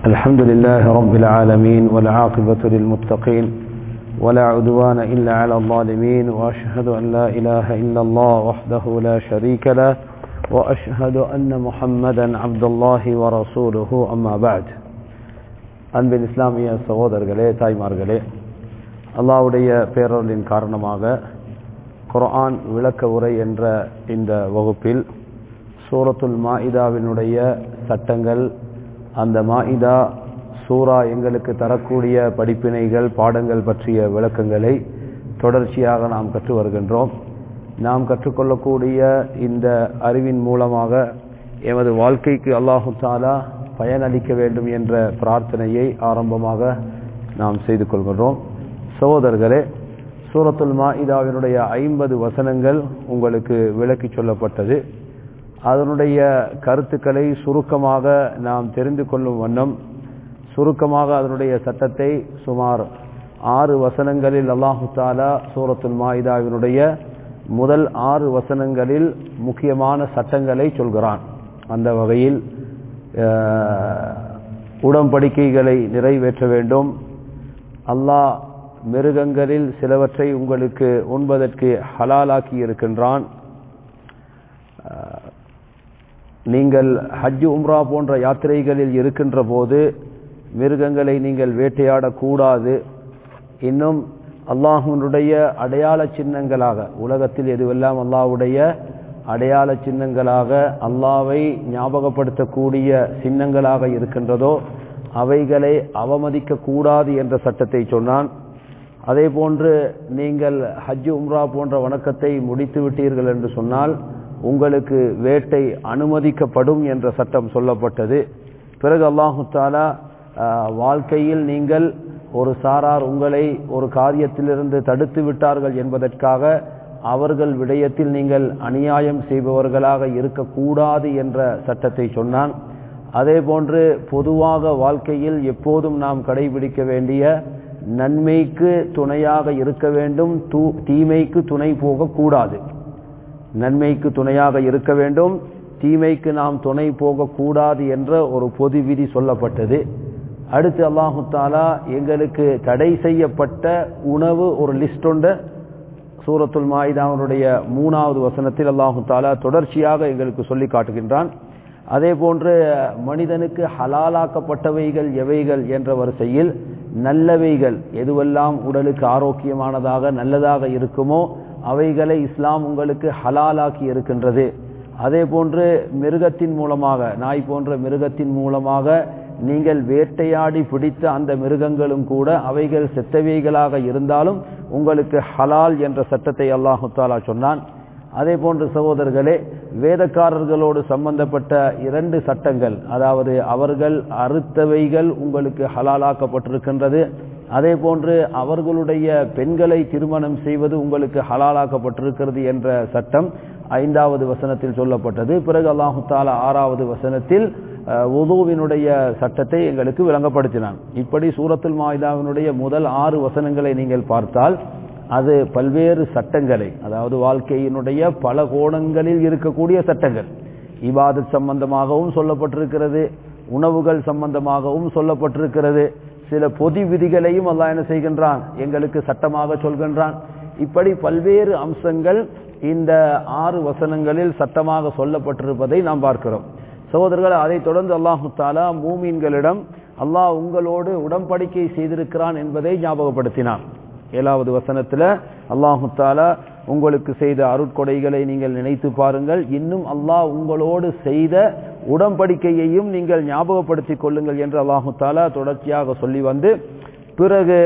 الحمد لله رب العالمين والعاقبة للمتقين ولا عدوان إلا على الظالمين وأشهد أن لا إله إلا الله وحده لا شريك له وأشهد أن محمدا عبد الله ورسوله أما بعد அன்பின் இஸ்லாமிய சகோதரர்களே தாய்மார்களே அல்லாவுடைய பேரொருளின் காரணமாக குர்ஆன் விளக்க உரை என்ற இந்த வகுப்பில் சூரத்துல் மாயிதாவினுடைய சட்டங்கள் அந்த மாயிதா சூரா எங்களுக்கு தரக்கூடிய படிப்பினைகள் பாடங்கள் பற்றிய விளக்கங்களை தொடர்ச்சியாக நாம் கற்று வருகின்றோம் நாம் கற்றுக்கொள்ளக்கூடிய இந்த அறிவின் மூலமாக எமது வாழ்க்கைக்கு அல்லாஹு தாலா பயனளிக்க வேண்டும் என்ற பிரார்த்தனையை ஆரம்பமாக நாம் செய்து கொள்கின்றோம் சகோதரர்களே சூரத்துல் மாயிதாவினுடைய ஐம்பது வசனங்கள் உங்களுக்கு விளக்கி சொல்லப்பட்டது அதனுடைய கருத்துக்களை சுருக்கமாக நாம் தெரிந்து கொள்ளும் வண்ணம் சுருக்கமாக அதனுடைய சட்டத்தை சுமார் ஆறு வசனங்களில் அல்லாஹு தாலா சூரத்துல் மாயிதாவினுடைய முதல் ஆறு வசனங்களில் முக்கியமான சட்டங்களை சொல்கிறான் அந்த வகையில் உடன்படிக்கைகளை நிறைவேற்ற வேண்டும் அல்லாஹ் மிருகங்களில் சிலவற்றை உங்களுக்கு உண்பதற்கு ஹலாலாக்கி இருக்கின்றான் நீங்கள் ஹஜ்ஜு உம்ரா போன்ற யாத்திரைகளில் இருக்கின்ற போது மிருகங்களை நீங்கள் வேட்டையாடக்கூடாது இன்னும் அல்லாஹனுடைய அடையாள சின்னங்களாக உலகத்தில் எதுவெல்லாம் அல்லாஹுடைய அடையாள சின்னங்களாக அல்லாவை ஞாபகப்படுத்தக்கூடிய சின்னங்களாக இருக்கின்றதோ அவைகளை அவமதிக்க கூடாது என்ற சட்டத்தை சொன்னான் அதே போன்று நீங்கள் ஹஜ்ஜு உம்ரா போன்ற வணக்கத்தை முடித்து விட்டீர்கள் என்று சொன்னால் உங்களுக்கு வேட்டை அனுமதிக்கப்படும் என்ற சட்டம் சொல்லப்பட்டது பிறகு அல்லாஹு தாலா வாழ்க்கையில் நீங்கள் ஒரு சாரார் உங்களை ஒரு காரியத்திலிருந்து தடுத்து விட்டார்கள் என்பதற்காக அவர்கள் விடயத்தில் நீங்கள் அநியாயம் செய்பவர்களாக இருக்கக்கூடாது என்ற சட்டத்தை சொன்னான் அதே போன்று பொதுவாக வாழ்க்கையில் எப்போதும் நாம் கடைபிடிக்க வேண்டிய நன்மைக்கு துணையாக இருக்க வேண்டும் தீமைக்கு துணை போகக்கூடாது நன்மைக்கு துணையாக இருக்க வேண்டும் தீமைக்கு நாம் துணை போகக்கூடாது என்ற ஒரு பொது விதி சொல்லப்பட்டது அடுத்து அல்லாஹு தாலா எங்களுக்கு தடை செய்யப்பட்ட உணவு ஒரு லிஸ்ட் உண்டு சூரத்துல் மாயிதாவனுடைய மூணாவது வசனத்தில் அல்லாஹு தாலா தொடர்ச்சியாக எங்களுக்கு சொல்லி காட்டுகின்றான் அதே போன்று மனிதனுக்கு ஹலாலாக்கப்பட்டவைகள் எவைகள் என்ற வரிசையில் நல்லவைகள் எதுவெல்லாம் உடலுக்கு ஆரோக்கியமானதாக நல்லதாக இருக்குமோ அவைகளை இஸ்லாம் உங்களுக்கு ஹலாலாக்கி இருக்கின்றது அதே போன்று மிருகத்தின் மூலமாக நாய் போன்ற மிருகத்தின் மூலமாக நீங்கள் வேட்டையாடி பிடித்த அந்த மிருகங்களும் கூட அவைகள் செத்தவைகளாக இருந்தாலும் உங்களுக்கு ஹலால் என்ற சட்டத்தை அல்லாஹு தாலா சொன்னான் அதே போன்று சகோதரர்களே வேதக்காரர்களோடு சம்பந்தப்பட்ட இரண்டு சட்டங்கள் அதாவது அவர்கள் அறுத்தவைகள் உங்களுக்கு ஹலாலாக்கப்பட்டிருக்கின்றது அதே போன்று அவர்களுடைய பெண்களை திருமணம் செய்வது உங்களுக்கு ஹலாலாக்கப்பட்டிருக்கிறது என்ற சட்டம் ஐந்தாவது வசனத்தில் சொல்லப்பட்டது பிறகு அல்லாஹு தாலா ஆறாவது வசனத்தில் உதுவினுடைய சட்டத்தை எங்களுக்கு விளங்கப்படுத்தினான் இப்படி சூரத்துல் மாயுதாவினுடைய முதல் ஆறு வசனங்களை நீங்கள் பார்த்தால் அது பல்வேறு சட்டங்களை அதாவது வாழ்க்கையினுடைய பல கோணங்களில் இருக்கக்கூடிய சட்டங்கள் இபாதத் சம்பந்தமாகவும் சொல்லப்பட்டிருக்கிறது உணவுகள் சம்பந்தமாகவும் சொல்லப்பட்டிருக்கிறது சில பொது விதிகளையும் அல்லாஹ் என்ன செய்கின்றான் எங்களுக்கு சட்டமாக சொல்கின்றான் இப்படி பல்வேறு அம்சங்கள் இந்த ஆறு வசனங்களில் சட்டமாக சொல்லப்பட்டிருப்பதை நாம் பார்க்கிறோம் சகோதரர்கள் அதை தொடர்ந்து அல்லாஹு தாலா மூமீன்களிடம் அல்லாஹ் உங்களோடு உடன்படிக்கை செய்திருக்கிறான் என்பதை ஞாபகப்படுத்தினான் ஏழாவது வசனத்துல அல்லாஹு தாலா உங்களுக்கு செய்த அருட்கொடைகளை நீங்கள் நினைத்து பாருங்கள் இன்னும் அல்லாஹ் உங்களோடு செய்த உடன்படிக்கையையும் நீங்கள் ஞாபகப்படுத்திக் கொள்ளுங்கள் என்று அல்லாஹு தாலா தொடர்ச்சியாக சொல்லி வந்து பிறகு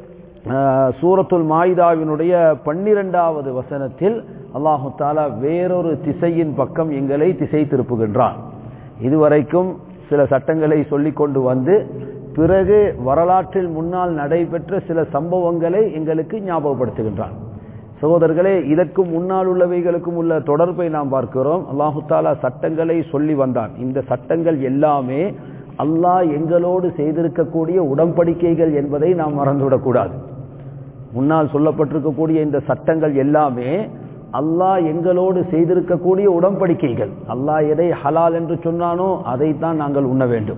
சூரத்துல் மாயிதாவினுடைய பன்னிரெண்டாவது வசனத்தில் அல்லாஹு தாலா வேறொரு திசையின் பக்கம் எங்களை திசை திருப்புகின்றான் இதுவரைக்கும் சில சட்டங்களை சொல்லிக் கொண்டு வந்து பிறகு வரலாற்றில் முன்னால் நடைபெற்ற சில சம்பவங்களை எங்களுக்கு ஞாபகப்படுத்துகின்றான் சகோதரர்களே இதற்கும் முன்னால் உள்ளவைகளுக்கும் உள்ள தொடர்பை நாம் பார்க்கிறோம் அல்லாஹு தாலா சட்டங்களை சொல்லி வந்தான் இந்த சட்டங்கள் எல்லாமே அல்லாஹ் எங்களோடு செய்திருக்கக்கூடிய உடன்படிக்கைகள் என்பதை நாம் மறந்துவிடக்கூடாது முன்னால் சொல்லப்பட்டிருக்கக்கூடிய இந்த சட்டங்கள் எல்லாமே அல்லாஹ் எங்களோடு செய்திருக்கக்கூடிய உடன்படிக்கைகள் அல்லாஹ் எதை ஹலால் என்று சொன்னானோ அதைத்தான் நாங்கள் உண்ண வேண்டும்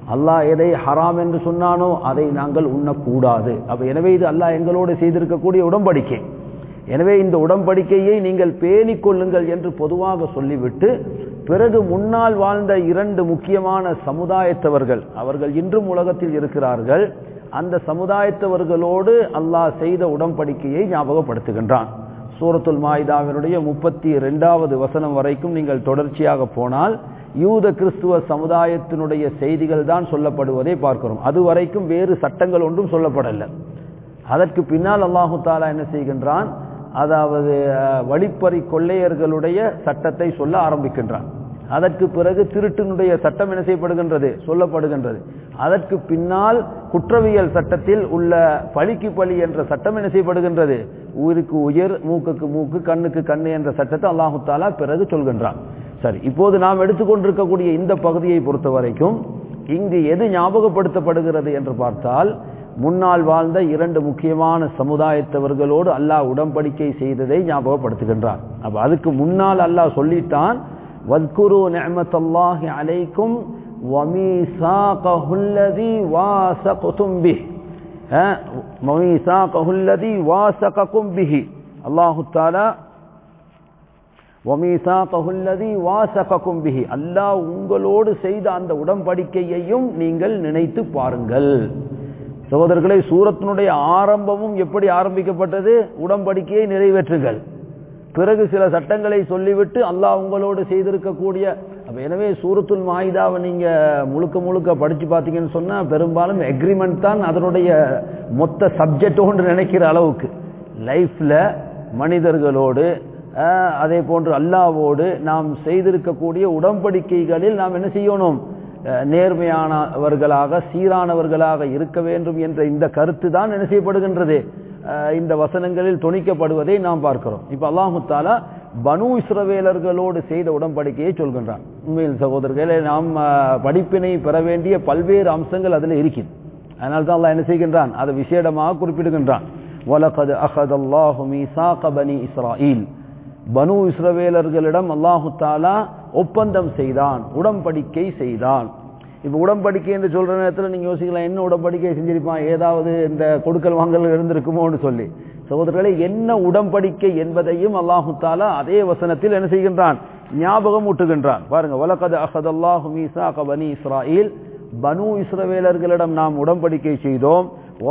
அல்லாஹ் எதை ஹராம் என்று சொன்னானோ அதை நாங்கள் உண்ணக்கூடாது அப்ப எனவே இது அல்லாஹ் எங்களோடு செய்திருக்கக்கூடிய உடன்படிக்கை எனவே இந்த உடன்படிக்கையை நீங்கள் பேணிக் கொள்ளுங்கள் என்று பொதுவாக சொல்லிவிட்டு பிறகு முன்னால் வாழ்ந்த இரண்டு முக்கியமான சமுதாயத்தவர்கள் அவர்கள் இன்றும் உலகத்தில் இருக்கிறார்கள் அந்த சமுதாயத்தவர்களோடு அல்லாஹ் செய்த உடன்படிக்கையை ஞாபகப்படுத்துகின்றான் சூரத்துல் மாயிதாவினுடைய முப்பத்தி இரண்டாவது வசனம் வரைக்கும் நீங்கள் தொடர்ச்சியாக போனால் யூத கிறிஸ்துவ சமுதாயத்தினுடைய செய்திகள் தான் சொல்லப்படுவதை பார்க்கிறோம் அது வரைக்கும் வேறு சட்டங்கள் ஒன்றும் சொல்லப்படல அதற்கு பின்னால் அல்லாஹு தாலா என்ன செய்கின்றான் அதாவது வழிப்பறி கொள்ளையர்களுடைய சட்டத்தை சொல்ல ஆரம்பிக்கின்றான் அதற்கு பிறகு திருட்டினுடைய சட்டம் என்ன செய்யப்படுகின்றது சொல்லப்படுகின்றது அதற்கு பின்னால் குற்றவியல் சட்டத்தில் உள்ள பழிக்கு பழி என்ற சட்டம் என்ன செய்யப்படுகின்றது ஊருக்கு உயர் மூக்குக்கு மூக்கு கண்ணுக்கு கண்ணு என்ற சட்டத்தை அல்லாஹு தாலா பிறகு சொல்கின்றான் சரி இப்போது நாம் எடுத்துக்கொண்டிருக்கக்கூடிய இந்த பகுதியை பொறுத்த வரைக்கும் இங்கு எது ஞாபகப்படுத்தப்படுகிறது என்று பார்த்தால் முன்னால் வாழ்ந்த இரண்டு முக்கியமான சமுதாயத்தவர்களோடு அல்லாஹ் உடன்படிக்கை செய்ததை ஞாபகப்படுத்துகின்றான் அப்ப அதுக்கு முன்னால் அல்லாஹ் சொல்லிட்டான் வத்குரு நிஅமத்தல்லாஹி அலைக்கும் வமீசாகஹுல்லதி வாசகதும் பிஹ் வமீசாகஹுல்லதி வாசககும் பிஹி அல்லாஹு தஆலா வமீசாகஹுல்லதி வாசககும் பிஹி அல்லாஹ் உங்களோடு செய்த அந்த உடன்படிக்கையையும் நீங்கள் நினைத்து பாருங்கள் சகோதரர்களை சூரத்தினுடைய ஆரம்பமும் எப்படி ஆரம்பிக்கப்பட்டது உடன்படிக்கையை நிறைவேற்றுங்கள் பிறகு சில சட்டங்களை சொல்லிவிட்டு அல்லாஹ் உங்களோடு செய்திருக்கக்கூடிய எனவே சூரத்துல் மாயுதாவை நீங்க முழுக்க முழுக்க படிச்சு பார்த்தீங்கன்னு சொன்னா பெரும்பாலும் எக்ரிமெண்ட் தான் அதனுடைய மொத்த சப்ஜெக்டோன்று நினைக்கிற அளவுக்கு லைஃப்ல மனிதர்களோடு அதே போன்று அல்லாவோடு நாம் செய்திருக்கக்கூடிய உடன்படிக்கைகளில் நாம் என்ன செய்யணும் நேர்மையானவர்களாக சீரானவர்களாக இருக்க வேண்டும் என்ற இந்த கருத்து தான் என்ன செய்யப்படுகின்றது இந்த வசனங்களில் துணிக்கப்படுவதை நாம் பார்க்கிறோம் இப்ப அல்லாஹு தாலா பனு இஸ்ரவேலர்களோடு செய்த உடன்படிக்கையை சொல்கின்றான் உண்மையில் சகோதரர்களே நாம் படிப்பினை பெற வேண்டிய பல்வேறு அம்சங்கள் அதில் இருக்குது அதனால தான் அல்லாஹ் என்ன செய்கின்றான் அதை விசேடமாக குறிப்பிடுகின்றான் வலகது அஹத் அல்லாஹு மீசாக பனி இஸ்ராயில் பனு இஸ்ரவேலர்களிடம் அல்லாஹு தாலா ஒப்பந்தம் செய்தான் உடன்படிக்கை செய்தான் இப்ப உடன்படிக்கை என்று சொல்ற நேரத்தில் நீங்க யோசிக்கலாம் என்ன உடன்படிக்கை செஞ்சிருப்பான் ஏதாவது இந்த கொடுக்கல் வாங்கல் இருந்திருக்குமோன்னு சொல்லி சகோதரர்களை என்ன உடன்படிக்கை என்பதையும் அல்லாஹு தாலா அதே வசனத்தில் என்ன செய்கின்றான் ஞாபகம் ஊட்டுகின்றான் பாருங்க வலகது அஹத் அல்லாஹு மீசா பனி இஸ்ராயில் பனு இஸ்ரவேலர்களிடம் நாம் உடன்படிக்கை செய்தோம்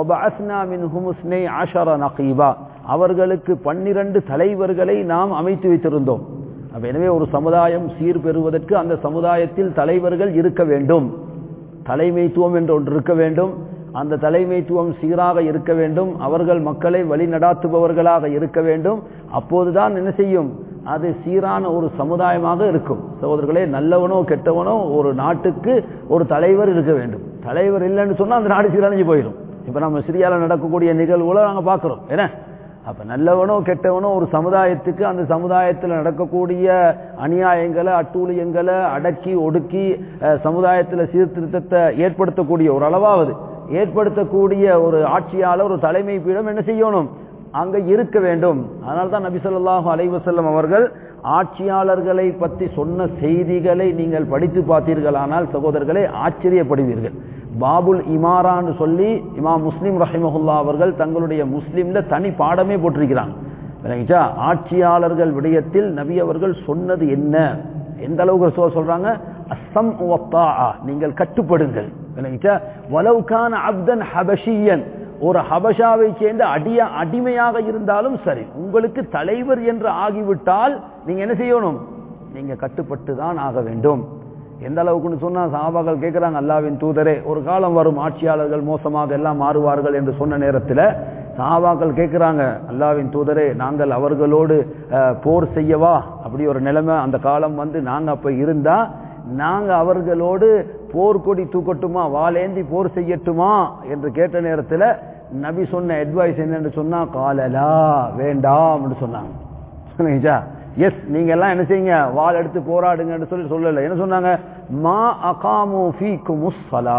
அவர்களுக்கு பன்னிரண்டு தலைவர்களை நாம் அமைத்து வைத்திருந்தோம் எனவே ஒரு சமுதாயம் சீர் பெறுவதற்கு அந்த சமுதாயத்தில் தலைவர்கள் இருக்க வேண்டும் தலைமைத்துவம் என்று ஒன்று இருக்க வேண்டும் அந்த தலைமைத்துவம் சீராக இருக்க வேண்டும் அவர்கள் மக்களை வழிநடாத்துபவர்களாக இருக்க வேண்டும் அப்போதுதான் என்ன செய்யும் அது சீரான ஒரு சமுதாயமாக இருக்கும் சகோதரர்களே நல்லவனோ கெட்டவனோ ஒரு நாட்டுக்கு ஒரு தலைவர் இருக்க வேண்டும் தலைவர் இல்லைன்னு சொன்னா அந்த நாடு சீரழிஞ்சு போயிடும் இப்ப நம்ம சிரியால நடக்கக்கூடிய நிகழ்வுகளை நாங்க பாக்குறோம் என்ன அப்ப நல்லவனோ கெட்டவனோ ஒரு சமுதாயத்துக்கு அந்த சமுதாயத்தில் நடக்கக்கூடிய அநியாயங்களை அட்டூழியங்களை அடக்கி ஒடுக்கி சமுதாயத்தில் சீர்திருத்தத்தை ஏற்படுத்தக்கூடிய ஒரு அளவாவது ஏற்படுத்தக்கூடிய ஒரு ஆட்சியாளர் ஒரு தலைமை பீடம் என்ன செய்யணும் அங்க இருக்க வேண்டும் அதனால தான் நபி சொல்லாஹு அலைவசல்லம் அவர்கள் ஆட்சியாளர்களை பற்றி சொன்ன செய்திகளை நீங்கள் படித்து பார்த்தீர்களானால் சகோதரர்களை ஆச்சரியப்படுவீர்கள் பாபுல் இமாரான்னு சொல்லி இமாம் முஸ்லிம் ரஹிமஹுல்லா அவர்கள் தங்களுடைய முஸ்லிம்ல தனி பாடமே போட்டிருக்கிறாங்க ஆட்சியாளர்கள் விடயத்தில் நபி அவர்கள் சொன்னது என்ன எந்த அளவுக்கு சொல்றாங்க அசம் நீங்கள் கட்டுப்படுங்கள் வலவுக்கான அப்தன் ஹபஷியன் ஒரு ஹபஷாவை சேர்ந்த அடிய அடிமையாக இருந்தாலும் சரி உங்களுக்கு தலைவர் என்று ஆகிவிட்டால் நீங்க என்ன செய்யணும் நீங்க கட்டுப்பட்டு தான் ஆக வேண்டும் எந்த அளவுக்குன்னு சொன்னா சாபாக்கள் கேட்கிறாங்க அல்லாவின் தூதரே ஒரு காலம் வரும் ஆட்சியாளர்கள் மோசமாக எல்லாம் மாறுவார்கள் என்று சொன்ன நேரத்தில் சாபாக்கள் கேட்கிறாங்க அல்லாவின் தூதரே நாங்கள் அவர்களோடு போர் செய்யவா அப்படி ஒரு நிலைமை அந்த காலம் வந்து நாங்க அப்ப இருந்தா நாங்க அவர்களோடு போர்க்கொடி தூக்கட்டுமா வாலேந்தி போர் செய்யட்டுமா என்று கேட்ட நேரத்தில் நபி சொன்ன அட்வைஸ் என்னன்னு சொன்னா காலலா வேண்டாம் சொன்னாங்க எஸ் நீங்க எல்லாம் என்ன செய்யுங்க வாள் எடுத்து போராடுங்கன்னு சொல்லி சொல்லல என்ன சொன்னாங்க மா அகாமு ஃபீக்குமுஸ்ஸலா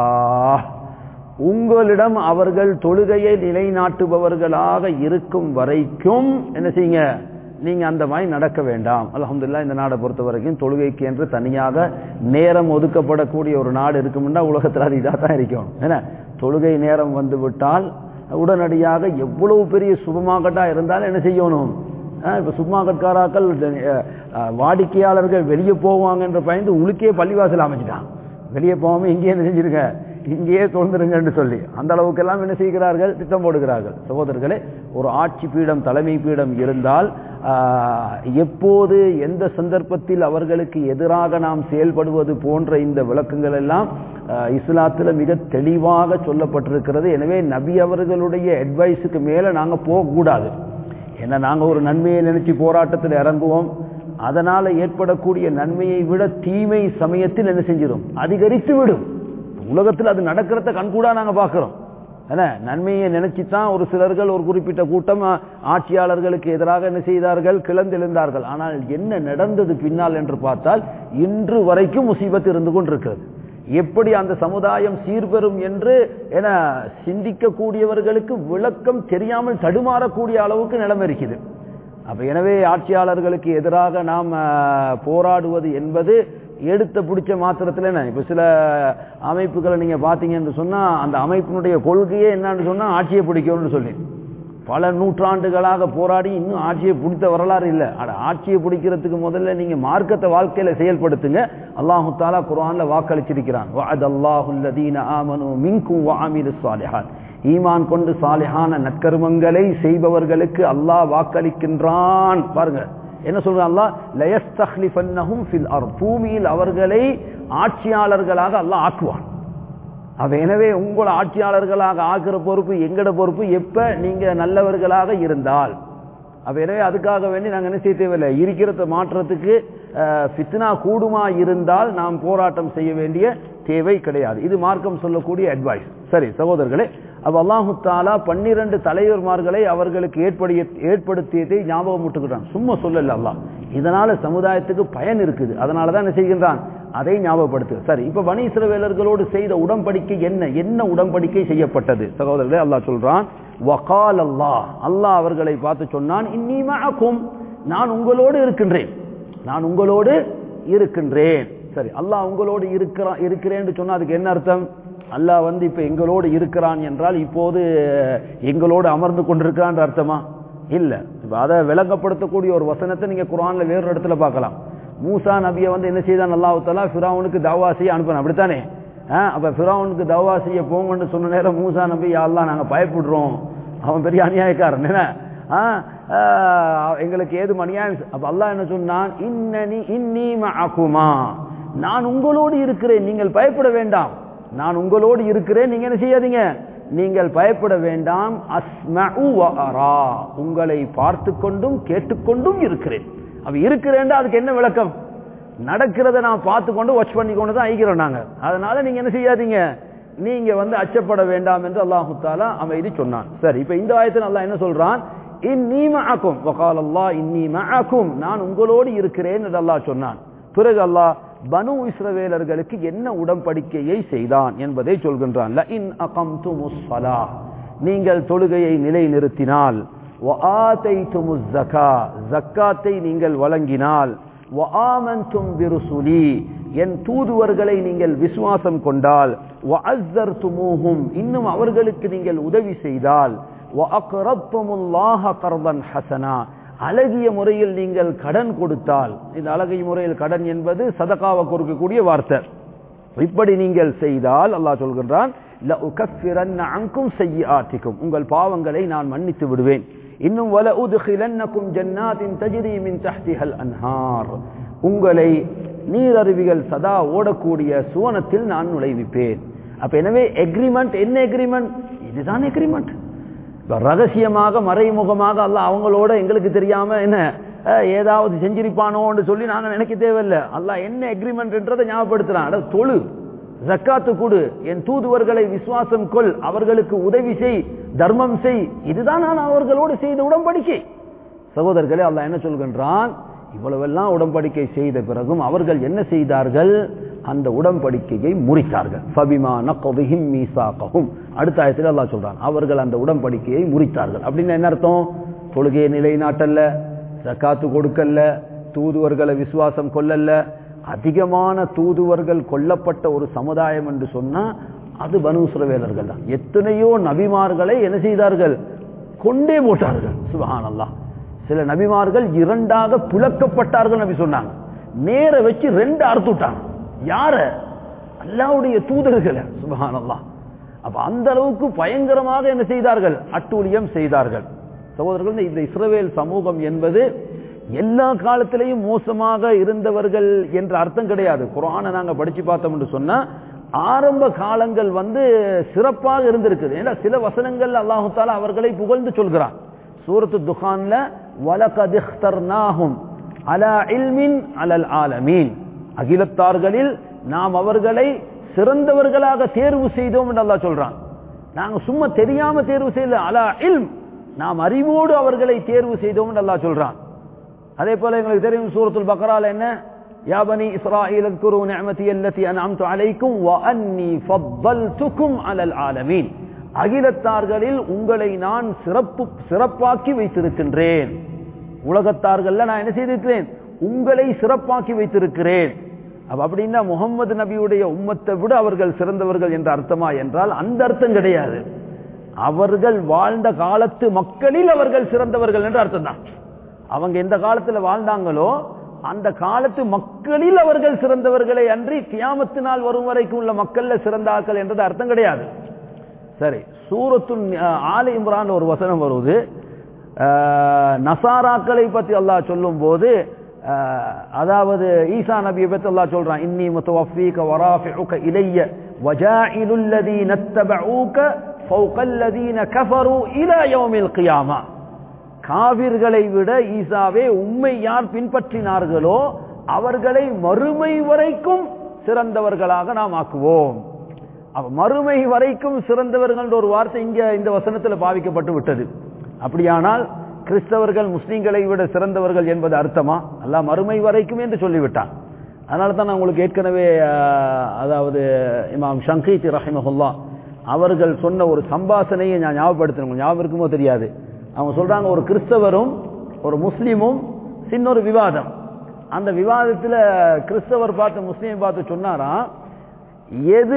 உங்களிடம் அவர்கள் தொழுகையை நிலைநாட்டுபவர்களாக இருக்கும் வரைக்கும் என்ன செய்யுங்க நீங்க அந்த மாதிரி நடக்க வேண்டாம் அல்ஹம்துலில்லாஹ் இந்த நாடை பொறுத்த வரைக்கும் தொழுகைக்கு என்று தனியாக நேரம் ஒதுக்கப்படக்கூடிய ஒரு நாடு இருக்கும்னா உலகத்தில் அது இதாக தான் இருக்கும் ஏன்னா தொழுகை நேரம் வந்து விட்டால் உடனடியாக எவ்வளவு பெரிய சுபமாகட்டா இருந்தாலும் என்ன செய்யணும் ஆஹ் இப்ப சுப்மாகட்காராக்கள் வாடிக்கையாளர்கள் வெளியே போவாங்கன்ற பயந்து உளுக்கே பள்ளிவாசல் அமைச்சிட்டான் வெளியே போகாம இங்கேயே என்ன செஞ்சிருங்க இங்கேயே தொழுந்துருங்கன்னு சொல்லி அந்த அளவுக்கு எல்லாம் என்ன செய்கிறார்கள் திட்டம் போடுகிறார்கள் சகோதரர்களே ஒரு ஆட்சி பீடம் தலைமை பீடம் இருந்தால் ஆஹ், எப்போது எந்த சந்தர்ப்பத்தில் அவர்களுக்கு எதிராக நாம் செயல்படுவது போன்ற இந்த விளக்கங்கள் எல்லாம் ஆஹ், இஸ்லாத்துல மிக தெளிவாக சொல்லப்பட்டிருக்கிறது எனவே நபி அவர்களுடைய அட்வைஸுக்கு மேல நாங்க போகக்கூடாது ஏன்னா நாங்க ஒரு நன்மையை நினைச்சு போராட்டத்தில் இறங்குவோம் அதனால ஏற்படக்கூடிய நன்மையை விட தீமை சமயத்தில் என்ன செஞ்சிடும் அதிகரித்து விடும் உலகத்தில் அது நடக்கிறத கண்கூடா நாங்க பார்க்கிறோம் என்ன நன்மையை நினைச்சு தான் ஒரு சிலர்கள் ஒரு குறிப்பிட்ட கூட்டம் ஆ, ஆட்சியாளர்களுக்கு எதிராக என்ன செய்தார்கள் கிளந்தெழுந்தார்கள் ஆனால் என்ன நடந்தது பின்னால் என்று பார்த்தால் இன்று வரைக்கும் முசீபத் இருந்து கொண்டிருக்கிறது எப்படி அந்த சமுதாயம் சீர்பெறும் என்று என சிந்திக்கக்கூடியவர்களுக்கு விளக்கம் தெரியாமல் தடுமாறக்கூடிய அளவுக்கு நிலைமை இருக்குது அப்ப எனவே ஆட்சியாளர்களுக்கு எதிராக நாம் அஹ், போராடுவது என்பது எடுத்த பிடிச்ச மாத்திரத்தில் என்ன இப்ப சில அமைப்புகளை நீங்க பாத்தீங்கன்னு சொன்னா அந்த அமைப்பினுடைய கொள்கையே என்னன்னு சொன்னா ஆட்சியை பிடிக்கணும்னு சொல்லி பல நூற்றாண்டுகளாக போராடி இன்னும் ஆட்சியை பிடித்த வரலாறு இல்லை அட ஆட்சியை பிடிக்கிறதுக்கு முதல்ல நீங்க மார்க்கத்தை வாழ்க்கையில செயல்படுத்துங்க அல்லாஹு தாலா குர்ஆன்ல வாக்களிச்சிருக்கிறான் வஅதல்லாஹுல்லதீன ஆமனு மின்கும் வஅமிலுஸ் ஸாலிஹாத் ஈமான் கொண்டு சாலிஹான நற்கர்மங்களை செய்பவர்களுக்கு அல்லாஹ் வாக்களிக்கின்றான் பாருங்க என்ன சொல்றான் அல்லாஹ் லயஸ்தஹ்லிஃபன்னஹும் ஃபில் அர்த் பூமியில் அவர்களை ஆட்சியாளர்களாக அல்லாஹ் ஆக்குவான் அவ எனவே உங்களை ஆட்சியாளர்களாக ஆக்குற பொறுப்பு எங்கட பொறுப்பு எப்ப நீங்க நல்லவர்களாக இருந்தால் அப்ப எனவே அதுக்காக வேண்டி நாங்க என்ன செய்ய தேவையில்லை இருக்கிறத மாற்றத்துக்கு அஹ், ஃபித்னா கூடுமா இருந்தால் நாம் போராட்டம் செய்ய வேண்டிய தேவை கிடையாது இது மார்க்கம் சொல்லக்கூடிய அட்வைஸ் சரி சகோதரர்களே அப்ப அல்லாஹு தாலா பன்னிரண்டு தலைவர்மார்களை அவர்களுக்கு ஏற்படிய ஏற்படுத்தியதை ஞாபகம் விட்டுக்கிறான் சும்மா சொல்லல அல்லாஹ் இதனால சமுதாயத்துக்கு பயன் இருக்குது அதனால தான் என்ன செய்கின்றான் அதை ஞாபகப்படுத்து சரி இப்ப பனி இஸ்ரவேலர்களோடு செய்த உடன்படிக்கை என்ன என்ன உடன்படிக்கை செய்யப்பட்டது சகோதரர்களே அல்லாஹ் சொல்றான் வகால் அல்லாஹ் அல்லாஹ் அவர்களை பார்த்து சொன்னான் இன்னி மஅக்கும் நான் உங்களோடு இருக்கின்றேன் நான் உங்களோடு இருக்கின்றேன் சரி அல்லாஹ் உங்களோடு இருக்கிறான் இருக்கிறேன்னு சொன்னா அதுக்கு என்ன அர்த்தம் அல்லாஹ் வந்து இப்ப எங்களோடு இருக்கிறான் என்றால் இப்போது எங்களோடு அமர்ந்து கொண்டிருக்கிறான் அர்த்தமா இல்ல இப்ப அதை விளங்கப்படுத்தக்கூடிய ஒரு வசனத்தை நீங்க குர்ஆன்ல வேறொரு இடத்துல பார்க்கலாம் மூசா நபியை வந்து என்ன செய்தான் அல்லாஹ் தஆலா ஃபிரௌனுக்கு தவா செய்ய அனுப்பினான் அப்படித்தானே ஆ, அப்ப ஃபிரௌனுக்கு தவா செய்ய போங்கன்னு சொன்ன நேரம் மூசா நபி யா அல்லாஹ் நாங்க பயப்படுறோம் அவன் பெரிய அநியாயக்காரன் என்ன ஆ, ஆ, எங்களுக்கு ஏதும் அநியாயம் செ- அப்ப அல்லாஹ் என்ன சொன்னான் இன்னனி இன்னி மஅகுமா நான் உங்களோடு இருக்கிறேன் நீங்கள் பயப்பட வேண்டாம் நான் உங்களோடு இருக்கிறேன் நீங்க என்ன செய்யாதீங்க நீங்கள் பயப்பட வேண்டாம் அஸ்மஉ வ அரா உங்களை பார்த்து கொண்டும் கேட்டுக்கொண்டும் இருக்கிறேன் அப்ப இருக்கிறேன்டா அதுக்கு என்ன விளக்கம் நடக்கிறத நான் பார்த்து கொண்டு வாட்ச் பண்ணி கொண்டு தான் ஐக்கிறோம் நாங்க அதனால நீங்க என்ன செய்யாதீங்க நீங்க வந்து அச்சப்பட வேண்டாம் என்று அல்லாஹு தாலா அமைதி சொன்னான் சரி இப்ப இந்த ஆயத்தில் அல்லாஹ் என்ன சொல்றான் இன்னி மஅக்கும் வகால் அல்லாஹ் இன்னி மஅக்கும் நான் உங்களோடு இருக்கிறேன் என்று அல்லாஹ் சொன்னான் பிறகு அல்லாஹ் பனு இஸ்ரவேலர்களுக்கு என்ன உடன்படிக்கையை செய்தான் என்பதை சொல்கின்றான் லஇன் அகம்துமுஸ் ஸலாஹ் நீங்கள் தொழுகையை நிலைநிறுத்தினால் வஆதைதுமுஸ் ஸகா ஜக்காத்தை நீங்கள் வழங்கினால் வஆமன்தும் பிருசுலி என் தூதுவர்களை நீங்கள் விசுவாசம் கொண்டால் வஅஸ்ஸர்துமூஹும் இன்னும் அவர்களுக்கு நீங்கள் உதவி செய்தால் வஅக்ரதுமுல்லாஹ கர்தன் ஹஸனா அழகிய முறையில் நீங்கள் கடன் கொடுத்தால் இந்த அழகிய முறையில் கடன் என்பது சதகாவை கொடுக்கக்கூடிய வார்த்தை இப்படி நீங்கள் செய்தால் அல்லாஹ் சொல்கின்றான் لَأُكَفِّرَنَّ عَنكُمْ سَيِّئَاتِكُمْ உங்கள் பாவங்களை நான் மன்னித்து விடுவேன் இன்னும் وَلَأُدْخِلَنَّكُمْ جَنَّاتٍ تَجْرِي مِنْ تَحْتِهَا الْأَنْهَارُ உங்களை நீரருவிகள் சதா ஓடக்கூடிய சுவனத்தில் நான் நுழைவிப்பேன் அப்ப எனவே எக்ரிமெண்ட் என்ன எக்ரிமெண்ட் இதுதான் எக்ரிமெண்ட் இப்ப ரகசியமாக மறைமுகமாக அல்லாஹ் அவங்களோட எங்களுக்கு தெரியாம என்ன அஹ், ஏதாவது செஞ்சிருப்பானோன்னு சொல்லி நாங்க நினைக்க தேவையில்லை அல்லாஹ் என்ன எக்ரிமெண்ட்ன்றதை ஞாபகப்படுத்துறான் அட தொழு ஜக்காத்து கொடு என் தூதுவர்களை விசுவாசம் கொள் அவர்களுக்கு உதவி செய் தர்மம் செய் இதுதான் நான் அவர்களோடு செய்த உடன்படிக்கை சகோதரர்களே அல்லாஹ் என்ன சொல்கின்றான் இவ்வளவெல்லாம் உடன்படிக்கை செய்த பிறகும் அவர்கள் என்ன செய்தார்கள் அந்த உடன்படிக்கையை முறித்தார்கள் ஃபபிமா நக்திஹிம் மீசாகஹும் அடுத்த ஆயத்தில் அல்லாஹ் சொல்றான் அவர்கள் அந்த உடன்படிக்கையை முறித்தார்கள் அப்படின்னு என்ன அர்த்தம் தொழுகையை நிலைநாட்டல்ல ஜக்காத்து கொடுக்கல தூதுவர்களை விசுவாசம் கொள்ளல அதிகமான தூதுவர்கள் கொல்லப்பட்ட ஒரு சமுதாயம் என்று சொன்னா அது பனுசுரவேலர்கள் தான் எத்தனையோ நபிமார்களை என்ன செய்தார்கள் கொண்டே போட்டார்கள் சுபஹான் சில நபிமார்கள் இரண்டாக புழக்கப்பட்டார்கள் நபி சொன்னாங்க நேர வச்சு ரெண்டு அறுத்துட்டாங்க யார அல்லாவுடைய தூதர்களை சுபஹான் அப்ப அந்த அளவுக்கு பயங்கரமாக என்ன செய்தார்கள் அட்டூழியம் செய்தார்கள் சகோதரர்கள் இந்த இஸ்ரவேல் சமூகம் என்பது எல்லா காலத்திலையும் மோசமாக இருந்தவர்கள் என்ற அர்த்தம் கிடையாது குரானை நாங்க படிச்சு பார்த்தோம் என்று சொன்னா ஆரம்ப காலங்கள் வந்து சிறப்பாக இருந்திருக்குது ஏன்னா சில வசனங்கள் அல்லாஹு தாலா அவர்களை புகழ்ந்து சொல்கிறான் சூரத்து துகான்ல வலகதிஹ்தர்னாஹும் அலா இல்மின் அலல் ஆலமீன் அகிலத்தார்களில் நாம் அவர்களை சிறந்தவர்களாக தேர்வு செய்தோம் என்று அல்லாஹ் சொல்றான் நாங்க சும்மா தெரியாம தேர்வு செய்யல அலா இல்ம் நாம் அறிவோடு அவர்களை தேர்வு செய்தோம் என்று அல்லாஹ் சொல்றான் அதே போல எங்களுக்கு தெரியும் சூரத்துல் பக்ரால என்ன யா பனி இஸ்ராயீல் اذكروا نعمتي التي انعمت عليكم واني فضلتكم على العالمين அகிலத்தார்களில் உங்களை நான் சிறப்பு சிறப்பாக்கி வைத்திருக்கின்றேன் உலகத்தார்கள்ல நான் என்ன செய்திருக்கிறேன் உங்களை சிறப்பாக்கி வைத்திருக்கிறேன் அப்ப அப்படின்னா முகமது நபியுடைய உம்மத்தை விட அவர்கள் சிறந்தவர்கள் என்ற அர்த்தமா என்றால் அந்த அர்த்தம் கிடையாது அவர்கள் வாழ்ந்த காலத்து மக்களில் அவர்கள் சிறந்தவர்கள் என்று அர்த்தம் தான் அவங்க எந்த காலத்துல வாழ்ந்தாங்களோ அந்த காலத்து மக்களில் அவர்கள் சிறந்தவர்களை அன்றி கியாமத்து நாள் வரும் வரைக்கும் உள்ள மக்கள்ல சிறந்த ஆக்கள் என்றது அர்த்தம் கிடையாது சரி சூரத்து ஆல இம்ரான் ஒரு வசனம் வருவது நசாராக்களை பத்தி அல்லாஹ் சொல்லும் போது அதாவது ஈசா நபியை பத்தி அல்லாஹ் சொல்றான் இன்னி முத்தவஃபீக வராஃபிஉக இலைய வஜாயிலுல் லதீன தபஊக ஃபௌகல் லதீன கஃபரு இலா யௌமில் கியாமா காவிர்களை விட ஈசாவே உண்மை யார் பின்பற்றினார்களோ அவர்களை மறுமை வரைக்கும் சிறந்தவர்களாக நாம் ஆக்குவோம் மறுமை வரைக்கும் சிறந்தவர்கள் ஒரு வார்த்தை இங்க இந்த வசனத்தில் பாவிக்கப்பட்டு விட்டது அப்படியானால் கிறிஸ்தவர்கள் முஸ்லீம்களை விட சிறந்தவர்கள் என்பது அர்த்தமா அல்ல மறுமை வரைக்கும் என்று சொல்லிவிட்டான் அதனால தான் நான் உங்களுக்கு ஏற்கனவே அதாவது இமாம் ஷங்கீத் ரஹிமஹுல்லா அவர்கள் சொன்ன ஒரு சம்பாசனையை நான் ஞாபகப்படுத்தினேன் ஞாபகம் இருக்குமோ தெரியாது அவங்க சொல்றாங்க ஒரு கிறிஸ்தவரும் ஒரு முஸ்லீமும் சின்ன ஒரு விவாதம் அந்த விவாதத்தில் கிறிஸ்தவர் பார்த்து முஸ்லீம் பார்த்து சொன்னாராம் எது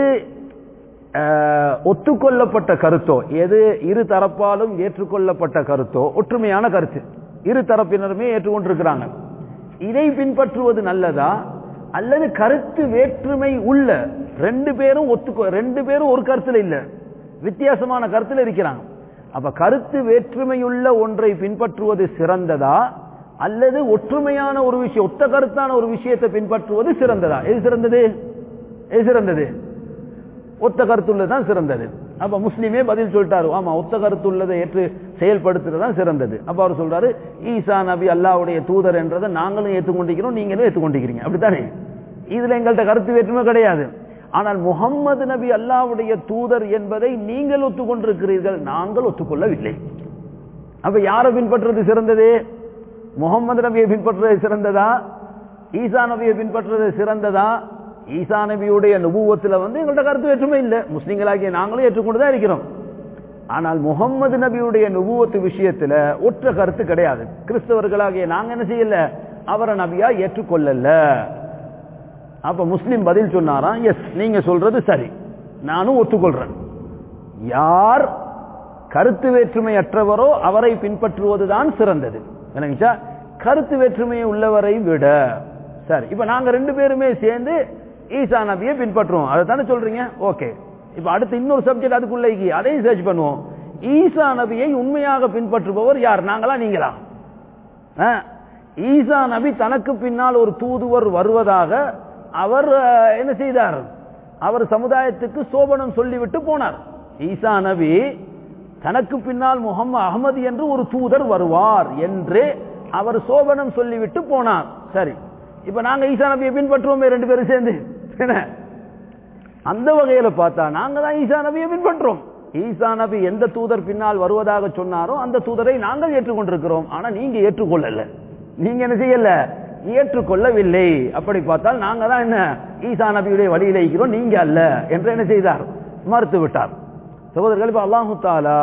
ஒத்துக்கொள்ளப்பட்ட கருத்தோ எது இரு தரப்பாலும் ஏற்றுக்கொள்ளப்பட்ட கருத்தோ ஒற்றுமையான கருத்து இரு தரப்பினருமே ஏற்றுக்கொண்டிருக்கிறாங்க இதை பின்பற்றுவது நல்லதா அல்லது கருத்து வேற்றுமை உள்ள ரெண்டு பேரும் ஒத்துக்கோ ரெண்டு பேரும் ஒரு கருத்துல இல்ல வித்தியாசமான கருத்துல இருக்கிறாங்க அப்ப கருத்து வேற்றுமையுள்ள ஒன்றை பின்பற்றுவது சிறந்ததா அல்லது ஒற்றுமையான ஒரு விஷயம் ஒத்த கருத்தான ஒரு விஷயத்தை பின்பற்றுவது சிறந்ததா எது சிறந்தது எது சிறந்தது ஒத்த கருத்துள்ளதான் சிறந்தது அப்ப முஸ்லீமே பதில் சொல்லிட்டாரு ஆமா ஒத்த கருத்துள்ளதை ஏற்று செயல்படுத்துறதுதான் சிறந்தது அப்ப அவர் சொல்றாரு ஈசா நபி அல்லாவுடைய தூதர் என்றதை நாங்களும் ஏற்றுக்கொண்டிருக்கிறோம் நீங்களும் ஏற்றுக்கொண்டிருக்கிறீங்க அப்படித்தானே இதுல எங்கள்கிட்ட கருத்து வேற்றுமை கிடையாது ஆனால் முகம்மது நபி அல்லாவுடைய தூதர் என்பதை நீங்கள் ஒத்துக்கொண்டிருக்கிறீர்கள் நாங்கள் ஒத்துக்கொள்ளவில்லை அப்ப யாரை பின்பற்றுறது சிறந்தது முகமது நபியை பின்பற்றுறது சிறந்ததா ஈசா நபியை பின்பற்றுறது சிறந்ததா ஈசா நபியுடைய நுபுவத்தில் வந்து எங்கள்ட்ட கருத்து வேற்றுமை இல்லை முஸ்லீம்களாகிய நாங்களும் ஏற்றுக்கொண்டுதான் இருக்கிறோம் ஆனால் முகம்மது நபியுடைய நுபுவத்து விஷயத்துல ஒற்ற கருத்து கிடையாது கிறிஸ்தவர்களாகிய நாங்க என்ன செய்யல அவரை நபியா ஏற்றுக்கொள்ளல அப்ப முஸ்லிம் பதில் சொன்னாராம் எஸ் நீங்க சொல்றது சரி நானும் ஒத்துக்கொள்றேன் யார் கருத்து வேற்றுமை அற்றவரோ அவரை பின்பற்றுவதுதான் சிறந்தது என்னங்கச்சா கருத்து வேற்றுமை உள்ளவரை விட சரி இப்ப நாங்க ரெண்டு பேருமே சேர்ந்து ஈசா நபியை பின்பற்றுவோம் அதை தானே சொல்றீங்க ஓகே இப்ப அடுத்து இன்னொரு சப்ஜெக்ட் அதுக்குள்ள அதையும் சர்ச் பண்ணுவோம் ஈசா நபியை உண்மையாக பின்பற்றுபவர் யார் நாங்களா நீங்களா ஈசா நபி தனக்கு பின்னால் ஒரு தூதுவர் வருவதாக அவர் என்ன செய்தார் அவர் சமுதாயத்துக்கு சோபனம் சொல்லிவிட்டு போனார் ஈசா நபி தனக்கு பின்னால் முகமது அகமது என்று ஒரு தூதர் வருவார் என்று அவர் சோபனம் சொல்லிவிட்டு போனார் சரி இப்ப நாங்க ஈசா நபியை பின்பற்றுவோமே ரெண்டு பேரும் சேர்ந்து அந்த வகையில பார்த்தா நாங்க தான் ஈசா நபியை பின்பற்றோம் ஈசா நபி எந்த தூதர் பின்னால் வருவதாக சொன்னாரோ அந்த தூதரை நாங்கள் ஏற்றுக்கொண்டிருக்கிறோம் ஆனா நீங்க ஏற்றுக்கொள்ளல நீங்க என்ன செய்யல ஏற்றுக்கொள்ளவில்லை அப்படி பார்த்தால் நாங்க தான் என்ன ஈசா நபியுடைய வழியில இருக்கிறோம் நீங்க அல்ல என்று என்ன செய்தார் மறுத்து விட்டார் சகோதரர்கள் இப்ப அல்லாஹு தாலா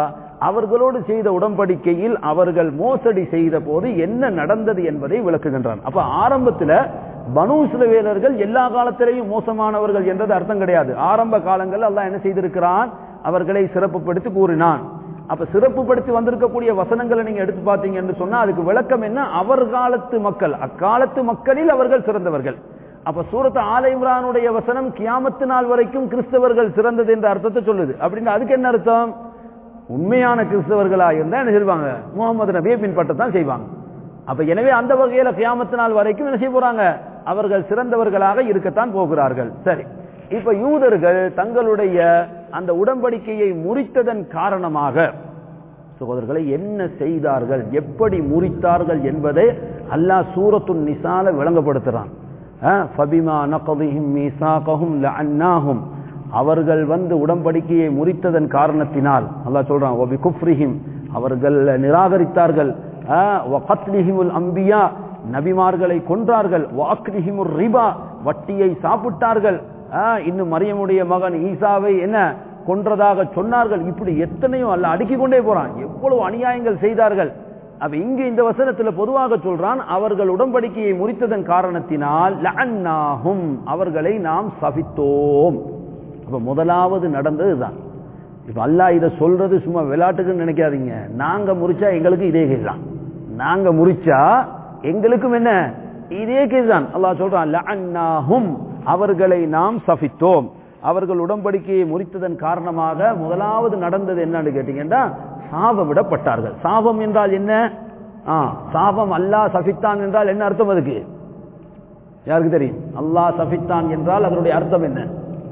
அவர்களோடு செய்த உடன்படிக்கையில் அவர்கள் மோசடி செய்த போது என்ன நடந்தது என்பதை விளக்குகின்றான் அப்ப ஆரம்பத்துல பனு இஸ்ரவேலர்கள் எல்லா காலத்திலேயும் மோசமானவர்கள் என்றது அர்த்தம் கிடையாது ஆரம்ப காலங்களில் அல்லாஹ் என்ன செய்திருக்கிறான் அவர்களை சிறப்புப்படுத்தி கூறினான் அப்ப சிறப்புப்படுத்தி வந்திருக்கக்கூடிய வசனங்களை நீங்க எடுத்து பார்த்தீங்கன்னு சொன்னா அதுக்கு விளக்கம் என்ன அவர் காலத்து மக்கள் அக்காலத்து மக்களில் அவர்கள் சிறந்தவர்கள் அப்ப சூரத் ஆல இம்ரானுடைய வசனம் கியாமத்து நாள் வரைக்கும் கிறிஸ்தவர்கள் சிறந்தது என்ற அர்த்தத்தை சொல்லுது அப்படின்னு அதுக்கு என்ன அர்த்தம் உண்மையான கிறிஸ்தவர்களா இருந்தா என்ன செய்வாங்க முகமது நபியை பின்பற்றத்தான் செய்வாங்க அப்ப எனவே அந்த வகையில கியாமத்து நாள் வரைக்கும் என்ன செய்ய போறாங்க அவர்கள் சிறந்தவர்களாக இருக்கத்தான் போகிறார்கள் சரி இப்ப யூதர்கள் தங்களுடைய அந்த உடன்படிக்கையை முறித்ததன் காரணமாக சகோதரர்களை என்ன செய்தார்கள் எப்படி முறித்தார்கள் என்பதை அல்லாஹ் சூரத்துன் நிசால விளங்கப்படுத்துறான் ஃபபிமா நகதிஹிம் மீசாகஹும் லஅன்னாஹும் அவர்கள் வந்து உடன்படிக்கையை முறித்ததன் காரணத்தினால் அல்லாஹ் சொல்றான் ஒபி குஃப்ரிஹிம் அவர்கள் நிராகரித்தார்கள் வகத்லிஹிமுல் அம்பியா நபிமார்களை கொன்றார்கள் வாக்லிஹிமுர் ரிபா வட்டியை சாப்பிட்டார்கள் இன்னும் மரியமுடைய மகன் ஈசாவை என்ன கொன்றதாக சொன்னார்கள் இப்படி எத்தனையோ அல்ல அடுக்கிக் கொண்டே போறான் எவ்வளவு அநியாயங்கள் செய்தார்கள் அப்ப இங்கு இந்த வசனத்துல பொதுவாக சொல்றான் அவர்கள் உடன்படிக்கையை முறித்ததன் காரணத்தினால் லஅன்னாஹும் அவர்களை நாம் சபித்தோம் அப்ப முதலாவது நடந்ததுதான் இப்ப அல்லாஹ் இதை சொல்றது சும்மா விளையாட்டுக்குன்னு நினைக்காதீங்க நாங்க முறிச்சா எங்களுக்கு இதே கேஸ் தான் நாங்க முறிச்சா எங்களுக்கும் என்ன இதே கேஸ் தான் அல்லாஹ் சொல்றான் லஅன்னாஹும் அவர்களை நாம் சபித்தோம் அவர்கள் உடன்படிக்கையை முறித்ததன் காரணமாக முதலாவது நடந்தது என்னன்னு கேட்டீங்கன்னா சாபமிடப்பட்டார்கள் சாபம் என்றால் என்ன சாபம் அல்லாஹ் சபித்தான் என்றால் என்ன அர்த்தம் அதுக்கு யாருக்கு தெரியும் அல்லாஹ் சபித்தான் என்றால் அதனுடைய அர்த்தம் என்ன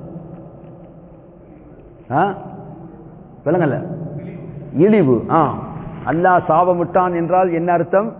விளங்கல இழிவு ஆ அல்லாஹ் சாபமிட்டான் என்றால் என்ன அர்த்தம்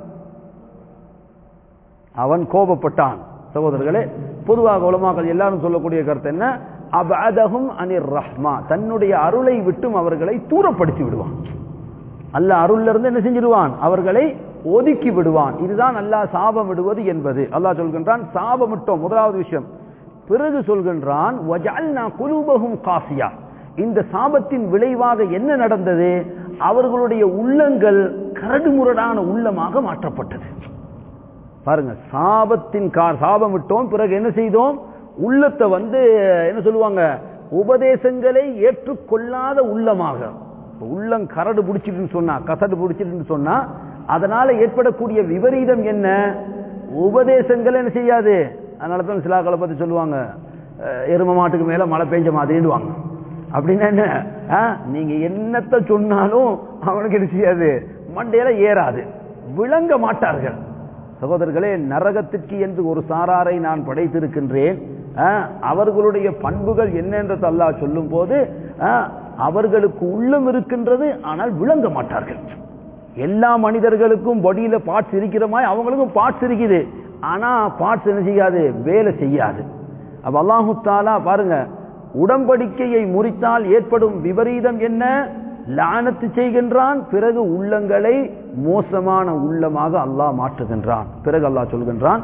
அவன் கோபப்பட்டான் சகோதரர்களே பொதுவாக உலமாக்கள் எல்லாரும் சொல்லக்கூடிய கருத்து என்ன அபதகும் அனிர் ரஹ்மா தன்னுடைய அருளை விட்டும் அவர்களை தூரப்படுத்தி விடுவான் அல்ல அருள்ல இருந்து என்ன செஞ்சிருவான் அவர்களை ஒதுக்கி விடுவான் இதுதான் அல்லாஹ் சாபம் விடுவது என்பது அல்லாஹ் சொல்கின்றான் சாபமிட்டோம் முதலாவது விஷயம் பிறகு சொல்கின்றான் குலூபகும் காசியா இந்த சாபத்தின் விளைவாக என்ன நடந்தது அவர்களுடைய உள்ளங்கள் கரடுமுரடான உள்ளமாக மாற்றப்பட்டது பாருங்க சாபத்தின் கார் சாபம் விட்டோம் பிறகு என்ன செய்தோம் உள்ளத்தை வந்து என்ன சொல்லுவாங்க உபதேசங்களை ஏற்றுக்கொள்ளாத உள்ளமாக உள்ளம் கரடு பிடிச்சிட்டு சொன்னா கசடு பிடிச்சிட்டு சொன்னா அதனால ஏற்படக்கூடிய விபரீதம் என்ன உபதேசங்கள் என்ன செய்யாது அதனால தான் சிலாக்களை பத்தி சொல்லுவாங்க எரும மாட்டுக்கு மேல மழை பெஞ்ச மாதிரிடுவாங்க அப்படின்னா என்ன நீங்க என்னத்தை சொன்னாலும் அவனுக்கு என்ன செய்யாது மண்டையில ஏறாது விளங்க மாட்டார்கள் சகோதரர்களே நரகத்திற்கு என்று ஒரு சாராரை நான் படைத்திருக்கின்றேன் அவர்களுடைய பண்புகள் என்னென்றது அல்லாஹ் சொல்லும் போது அவர்களுக்கு உள்ளம் இருக்கின்றது ஆனால் விளங்க மாட்டார்கள் எல்லா மனிதர்களுக்கும் பொடியில பார்ட்ஸ் இருக்கிற மாதிரி அவங்களுக்கும் பார்ட்ஸ் இருக்குது ஆனா பார்ட்ஸ் என்ன செய்யாது வேலை செய்யாது அப்ப அல்லாஹு தாலா பாருங்க உடன்படிக்கையை முறித்தால் ஏற்படும் விபரீதம் என்ன லானத்து செய்கின்றான் பிறகு உள்ளங்களை மோசமான உள்ளமாக அல்லாஹ் மாற்றுகின்றான் பிறகு அல்லாஹ் சொல்கின்றான்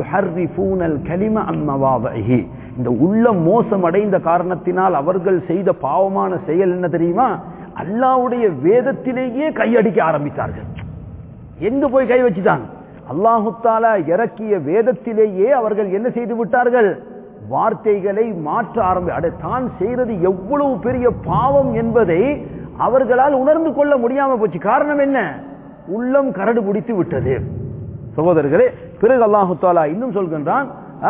இந்த உள்ளம் மோசம் அடைந்த காரணத்தினால் அவர்கள் செய்த பாவமான செயல் என்ன தெரியுமா அல்லாவுடைய வேதத்திலேயே கையடிக்க ஆரம்பித்தார்கள் எங்க போய் கை வச்சுட்டான் அல்லாஹுத்தாலா இறக்கிய வேதத்திலேயே அவர்கள் என்ன செய்து விட்டார்கள் வார்த்தைகளை மாற்ற ஆரம்பி அட தான் செய்யறது எவ்வளவு பெரிய பாவம் என்பதை அவர்களால் உணர்ந்து கொள்ள முடியாம போச்சு காரணம் என்ன உள்ளம் கரடு பிடித்து விட்டது சகோதரர்களே பிறகு அல்லாஹு தாலா இன்னும் சொல்கின்றான்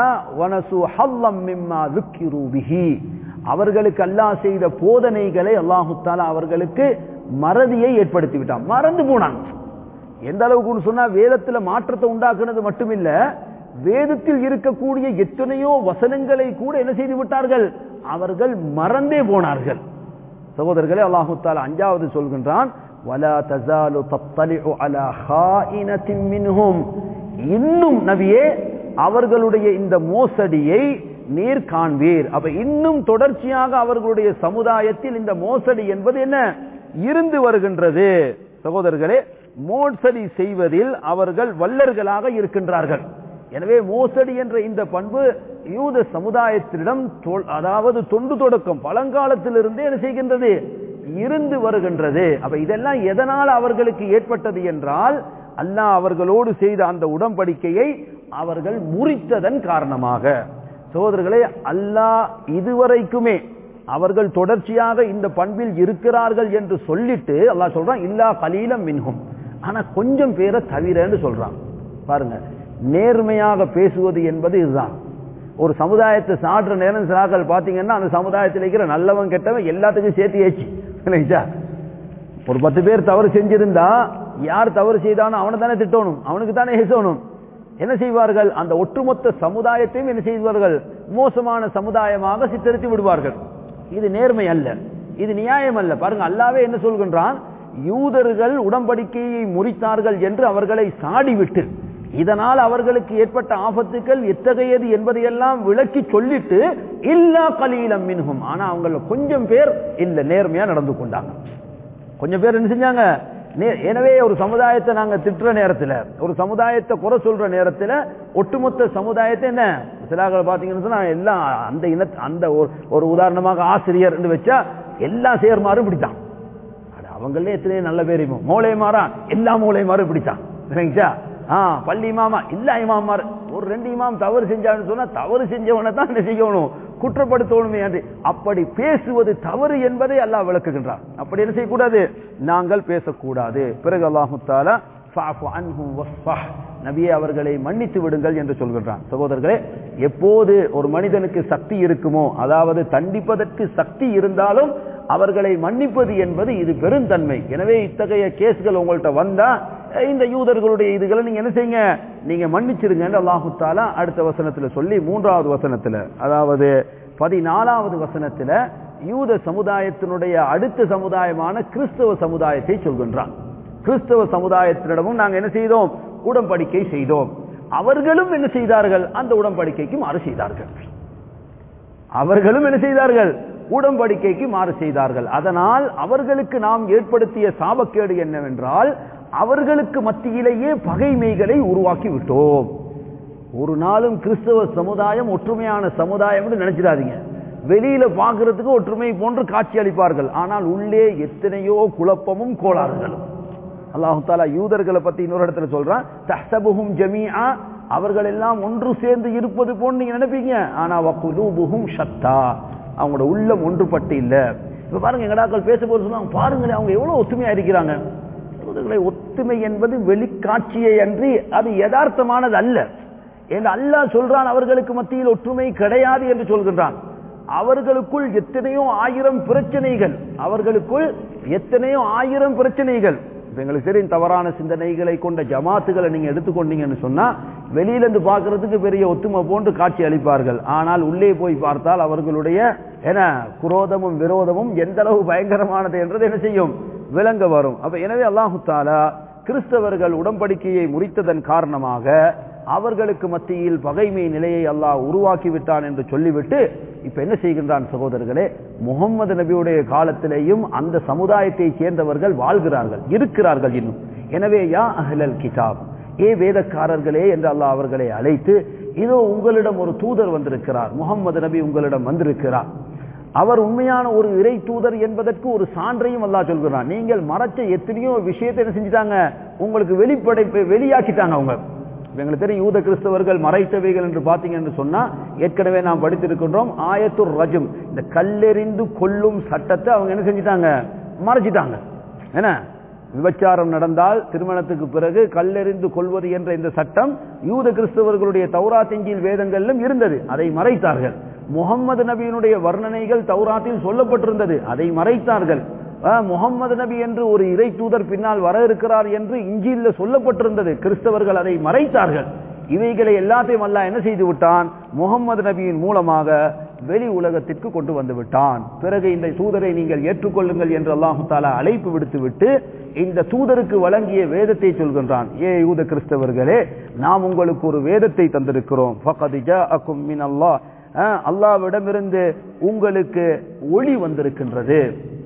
அவர்களுக்கு அல்லாஹ் செய்த போதனைகளை அல்லாஹு தாலா அவர்களுக்கு மறதியை ஏற்படுத்தி விட்டான் மறந்து போனான் எந்த அளவுக்கு சொன்னா வேதத்துல மாற்றத்தை உண்டாக்குனது மட்டுமில்ல வேதத்தில் இருக்கக்கூடிய எத்தனையோ வசனங்களை கூட என்ன செய்து விட்டார்கள் அவர்கள் மறந்தே போனார்கள் சகோதரர்களே அல்லாஹு தாலா அஞ்சாவது சொல்கின்றான் வலா தசாலு தத்தலிஉ அலா ஹாயினத்தின் மின்ஹும் இன்னும் நபியே அவர்களுடைய இந்த மோசடியை நீர் காண்பீர் அப்ப இன்னும் தொடர்ச்சியாக அவர்களுடைய சமுதாயத்தில் இந்த மோசடி என்பது என்ன இருந்து வருகின்றது சகோதரர்களே மோசடி செய்வதில் அவர்கள் வல்லர்களாக இருக்கின்றார்கள் எனவே மோசடி என்ற இந்த பண்பு யூத சமுதாயத்திடம் அதாவது தொண்டு தொடக்கம் பழங்காலத்திலிருந்தே என்ன செய்கின்றது இருந்து வருகின்றது அப்ப இதெல்லாம் எதனால் அவர்களுக்கு ஏற்பட்டது என்றால் அல்லாஹ் அவர்களோடு செய்த அந்த உடன்படிக்கையை அவர்கள் முறித்ததன் காரணமாக சகோதரர்களே அல்லாஹ் இதுவரைக்குமே அவர்கள் தொடர்ச்சியாக இந்த பண்பில் இருக்கிறார்கள் என்று சொல்லிட்டு அல்லாஹ் சொல்றான் இல்லா கலீலம் மின்ஹும் ஆனா கொஞ்சம் பேரை தவிரன்னு சொல்றான் பாருங்க நேர்மையாக பேசுவது என்பது இதுதான் ஒரு சமுதாயத்தை சாடுற நேரம் சிலாக்கள் பாத்தீங்கன்னா அந்த சமுதாயத்தில் இருக்கிற நல்லவன் கெட்டவன் எல்லாத்துக்கும் சேர்த்து ஏச்சு இல்லைங்களா ஒரு பத்து பேர் தவறு செஞ்சிருந்தா யார் தவறு செய்தானோ அவனை தானே திட்டணும் அவனுக்கு தானே ஏசணும் என்ன செய்வார்கள் அந்த ஒட்டுமொத்த சமுதாயத்தையும் என்ன செய்வார்கள் மோசமான சமுதாயமாக சித்தரித்து விடுவார்கள் இது நேர்மை அல்ல இது நியாயம் அல்ல பாருங்க அல்லாவே என்ன சொல்கின்றான் யூதர்கள் உடன்படிக்கையை முறித்தார்கள் என்று அவர்களை சாடிவிட்டு இதனால் அவர்களுக்கு ஏற்பட்ட ஆபத்துக்கள் எத்தகையது என்பதையெல்லாம் விளக்கி சொல்லிட்டு இல்லா கலீலம் மின்ஹும் ஆனா அவங்கள கொஞ்சம் பேர் இல்ல நேர்மையா நடந்து கொண்டாங்க கொஞ்சம் பேர் என்ன செஞ்சாங்க நே- எனவே ஒரு சமுதாயத்தை நாங்க திட்டுற நேரத்துல ஒரு சமுதாயத்தை குறை சொல்ற நேரத்துல ஒட்டுமொத்த சமுதாயத்தை என்ன சிலாக்கள் பாத்தீங்கன்னு சொன்னா எல்லாம் அந்த இன அந்த ஒரு- ஒரு உதாரணமாக ஆசிரியர் வச்சா எல்லா சேர்மாரும் பிடித்தான் அட, அவங்களே எத்தனையோ நல்ல பேர் இப்போ மூளை மாறா எல்லா மூளை மாறும் பிடித்தான் சரிங்களா ஆ பள்ளி இமாமா எல்லா இமாமார் ஒரு ரெண்டு இமாம் தவறு செஞ்சான்னு சொன்னா தவறு செஞ்சவனை தான் என்ன செய்யணும் குற்றப்படுத்தணுமே என்று அப்படி பேசுவது தவறு என்பதை அல்லாஹ் விளக்குகின்றான் அப்படி என்ன செய்யக்கூடாது நாங்கள் பேசக்கூடாது பிறகு அல்லாஹு தாலா ஃபஅஃபு அன்ஹும் வஸ்ஃபஹ். நபியே அவர்களை மன்னித்து விடுங்கள் என்று சொல்கின்றான் சகோதரர்களே எப்போது ஒரு மனிதனுக்கு சக்தி இருக்குமோ அதாவது தண்டிப்பதற்கு சக்தி இருந்தாலும் அவர்களை மன்னிப்பது என்பது இது பெருந்தன்மை எனவே இத்தகைய கேஸ்கள் உங்கள்கிட்ட வந்தா அஹ், இந்த யூதர்களுடைய இதுகளை நீங்க என்ன செய்யுங்க நீங்க மன்னிச்சிருங்க அல்லாஹு தாலா அடுத்த வசனத்துல சொல்லி மூன்றாவது வசனத்துல அதாவது பதினாலாவது வசனத்துல யூத சமுதாயத்தினுடைய அடுத்த சமுதாயமான கிறிஸ்தவ சமுதாயத்தை சொல்கின்றான் கிறிஸ்தவ சமுதாயத்தினிடமும் நாங்கள் என்ன செய்தோம் உடன்படிக்கை செய்தோம் அவர்களும் என்ன செய்தார்கள் அந்த உடன்படிக்கைக்கு மாறு செய்தார்கள் அவர்களும் என்ன செய்தார்கள் உடன்படிக்கைக்கு மாறு செய்தார்கள் அதனால் அவர்களுக்கு நாம் ஏற்படுத்திய சாபக்கேடு என்னவென்றால் அவர்களுக்கு மத்தியிலேயே பகைமைகளை உருவாக்கி விட்டோம் ஒரு நாளும் கிறிஸ்தவ சமுதாயம் ஒற்றுமையான சமுதாயம் நினைச்சிடாதீங்க வெளியில பார்க்கிறதுக்கு ஒற்றுமை போன்று காட்சி அளிப்பார்கள் ஆனால் உள்ளே எத்தனையோ குழப்பமும் கோளாறுகளும் அல்லாஹு தாலா யூதர்களை பத்தி இன்னொரு இடத்துல சொல்றான் தஹ்சபுஹும் ஜமீஆ அவர்கள் எல்லாம் ஒன்று சேர்ந்து இருப்பது போன்று நீங்க நினைப்பீங்க ஆனா வகுலூபுஹும் ஷத்தா அவங்களோட உள்ளம் ஒன்றுபட்டு இல்ல இப்ப பாருங்க எங்கடாக்கள் பேசும்போது சொன்னாங்க பாருங்களேன் அவங்க எவ்வளவு ஒத்துமையா இருக்கிறாங்க சகோதரர்களே, ஒத்துமை என்பது வெளிக்காட்சியை அன்றி அது யதார்த்தமானது அல்ல என்று அல்லாஹ் சொல்றான் அவர்களுக்கு மத்தியில் ஒற்றுமை கிடையாது என்று சொல்கின்றான் அவர்களுக்குள் எத்தனையோ ஆயிரம் பிரச்சனைகள் அவர்களுக்குள் எத்தனையோ ஆயிரம் பிரச்சனைகள் இப்ப எங்களுக்கு தெரியும் தவறான சிந்தனைகளை கொண்ட ஜமாத்துகளை நீங்க எடுத்துக்கொண்டீங்கன்னு சொன்னா வெளியில இருந்து பார்க்கிறதுக்கு பெரிய ஒத்துமை போன்று காட்சி அளிப்பார்கள் ஆனால் உள்ளே போய் பார்த்தால் அவர்களுடைய என்ன குரோதமும் விரோதமும் எந்த அளவு பயங்கரமானது என்றது என்ன செய்யும் விளங்க வரும் அப்ப எனவே அல்லாஹு தாலா கிறிஸ்தவர்கள் உடன்படிக்கையை முறித்ததன் காரணமாக அவர்களுக்கு மத்தியில் பகைமை நிலையை அல்லாஹ் உருவாக்கி விட்டான் என்று சொல்லிவிட்டு இப்ப என்ன செய்கின்றான் சகோதரர்களே முகம்மது நபியுடைய காலத்திலேயும் அந்த சமுதாயத்தை சேர்ந்தவர்கள் வாழ்கிறார்கள் இருக்கிறார்கள் இன்னும் எனவே யா அஹ்லல் கிதாப் ஏ வேதக்காரர்களே என்று அல்லாஹ் அவர்களை அழைத்து இதோ உங்களிடம் ஒரு தூதர் வந்திருக்கிறார் முகம்மது நபி உங்களிடம் வந்திருக்கிறார் அவர் உண்மையான ஒரு இறை தூதர் என்பதற்கு ஒரு சான்றையும் அல்லாஹ் சொல்கிறான் நீங்கள் மறைச்ச எத்தனையோ விஷயத்தை என்ன செஞ்சுட்டாங்க உங்களுக்கு வெளிப்படைப்பு வெளியாக்கிட்டாங்க அவங்க இப்ப எங்களுக்கு தெரியும் யூத கிறிஸ்தவர்கள் மறைத்தவைகள் என்று பார்த்தீங்கன்னு சொன்னா ஏற்கனவே நாம் படித்திருக்கின்றோம் ஆயத்துர் ரஜம் இந்த கல்லெறிந்து கொல்லும் சட்டத்தை அவங்க என்ன செஞ்சிட்டாங்க மறைச்சிட்டாங்க என்ன விபச்சாரம் நடந்தால் திருமணத்துக்கு பிறகு கல்லெறிந்து கொள்வது என்ற இந்த சட்டம் யூத கிறிஸ்தவர்களுடைய தௌராத்திஞ்சில் வேதங்களிலும் இருந்தது அதை மறைத்தார்கள் முகம்மது நபியினுடைய வர்ணனைகள் தௌராத்தில் சொல்லப்பட்டிருந்தது அதை மறைத்தார்கள் அஹ், முகம்மது நபி என்று ஒரு இறை தூதர் பின்னால் வர இருக்கிறார் என்று இஞ்சியில சொல்லப்பட்டிருந்தது கிறிஸ்தவர்கள் அதை மறைத்தார்கள் இவைகளை எல்லாத்தையும் அல்லாஹ் என்ன செய்து விட்டான் முகம்மது நபியின் மூலமாக வெளி உலகத்திற்கு கொண்டு வந்து விட்டான் பிறகு இந்த தூதரை நீங்கள் ஏற்றுக்கொள்ளுங்கள் என்று அல்லாஹு தாலா அழைப்பு விடுத்து விட்டு இந்த தூதருக்கு வழங்கிய வேதத்தை சொல்கின்றான் ஏ யூத கிறிஸ்தவர்களே நாம் உங்களுக்கு ஒரு வேதத்தை தந்திருக்கிறோம் ஃபகத் ஜாஅக்கும் மினல்லாஹ் அஹ், அல்லாஹ்விடமிருந்து உங்களுக்கு ஒளி வந்திருக்கின்றது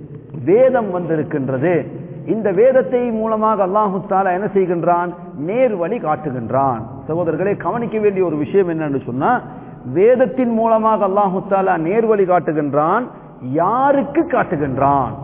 வேதம் வந்திருக்கின்றது இந்த வேதத்தை மூலமாக அல்லாஹு தாலா என்ன செய்கின்றான் நேர் வழி காட்டுகின்றான் சகோதரர்களே கவனிக்க வேண்டிய ஒரு விஷயம் என்னன்னு சொன்னா வேதத்தின் மூலமாக அல்லாஹு தாலா நேர் வழி காட்டுகின்றான் யாருக்கு காட்டுகின்றான்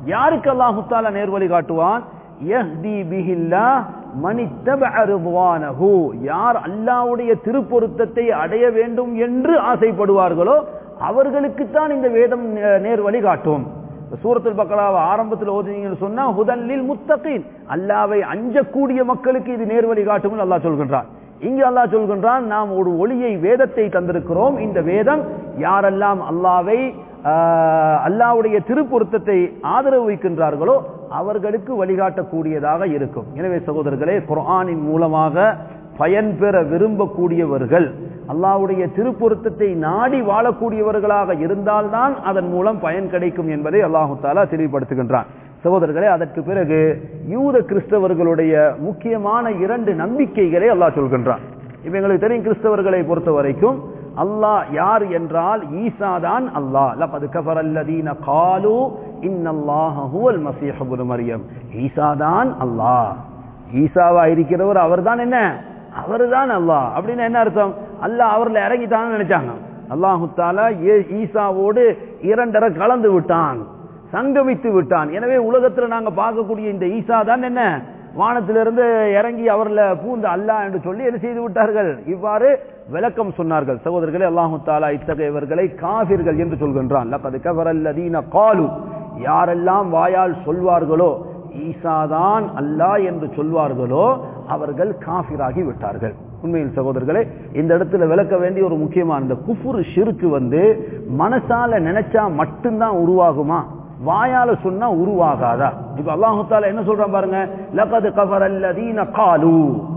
யாருக்கு அல்லாஹு தாலா நேர்வழி காட்டுவான் யஹ்தி பிஹில்லாஹ் மனித்தபஅ ரிضوانஹு யார் அல்லாஹ்வுடைய திருப்பொருத்தத்தை அடைய வேண்டும் என்று ஆசைப்படுவார்களோ அவர்களுக்கு தான் இந்த வேதம் நே- நேர்வழி காட்டும் சூரத்துல் பக்கராவை ஆரம்பத்தில் ஓதுனீங்கன்னு சொன்னா ஹுதல்லில் முத்தகீன் அல்லாவை அஞ்சக்கூடிய மக்களுக்கு இது நேர்வழி காட்டும் அல்லாஹ் சொல்கின்றான் இங்கு அல்லாஹ் சொல்கின்றான் நாம் ஒரு ஒளியை வேதத்தை தந்திருக்கிறோம் இந்த வேதம் யாரெல்லாம் அல்லாவை ஆஹ், அல்லாஹ்வுடைய திருப்பொருத்தத்தை ஆதரவு வைக்கின்றார்களோ அவர்களுக்கு வழிகாட்டக்கூடியதாக இருக்கும் எனவே சகோதரர்களே குர்ஆனின் மூலமாக பயன்பெற விரும்பக்கூடியவர்கள் அல்லாஹ்வுடைய திருப்பொருத்தத்தை நாடி வாழக்கூடியவர்களாக இருந்தால்தான் அதன் மூலம் பயன் கிடைக்கும் என்பதை அல்லாஹு தாலா தெளிவுபடுத்துகின்றான் சகோதரர்களே அதற்கு பிறகு யூத கிறிஸ்தவர்களுடைய முக்கியமான இரண்டு நம்பிக்கைகளை அல்லாஹ் சொல்கின்றான் இப்ப எங்களுக்கு தெரியும் கிறிஸ்தவர்களை பொறுத்த வரைக்கும் அல்லாஹ் யார் என்றால் ஈசா தான் அல்லாஹ் லقد كفر الذين قالوا ان الله هو المسيح ابن مريم ஈசா தான் அல்லாஹ் ஈசாவா இருக்கிறவர் அவர்தான் என்ன அவர்தான் அல்லாஹ் அப்படின்னு என்ன அர்த்தம் அல்லாஹ் அவர்ல இறங்கிட்டான்னு நினைச்சாங்க அல்லாஹு தாலா ஏ- ஈசாவோடு இரண்டரை கலந்து விட்டான் சங்கமித்து விட்டான் எனவே உலகத்துல நாங்க பார்க்கக்கூடிய இந்த ஈசா தான் என்ன வானத்திலிருந்து இறங்கி அவர்ல பூந்த அல்லாஹ் என்று சொல்லி என்ன செய்து விட்டார்கள் இவ்வாறு விளக்கம் சொன்னார்கள் சகோதரர்களே அல்லாஹு தாலா இத்தகையவர்களை காபிர்கள் என்று சொல்கின்றான் லக்கது கவரல்லதீன காலு யாரெல்லாம் வாயால் சொல்வார்களோ ஈசாதான் அல்லாஹ் என்று சொல்வார்களோ அவர்கள் காஃபிராகி விட்டார்கள் உண்மையில் சகோதரர்களே இந்த இடத்துல விளக்க வேண்டிய ஒரு முக்கியமான இந்த குஃபுரு ஷிருக்கு வந்து மனசால நினைச்சா மட்டும்தான் உருவாகுமா வாயால சொன்னா உருவாகாதா இப்ப அல்லாஹு தாலா என்ன சொல்றான் பாருங்க லகது கஃபர் அல்லதீன காலு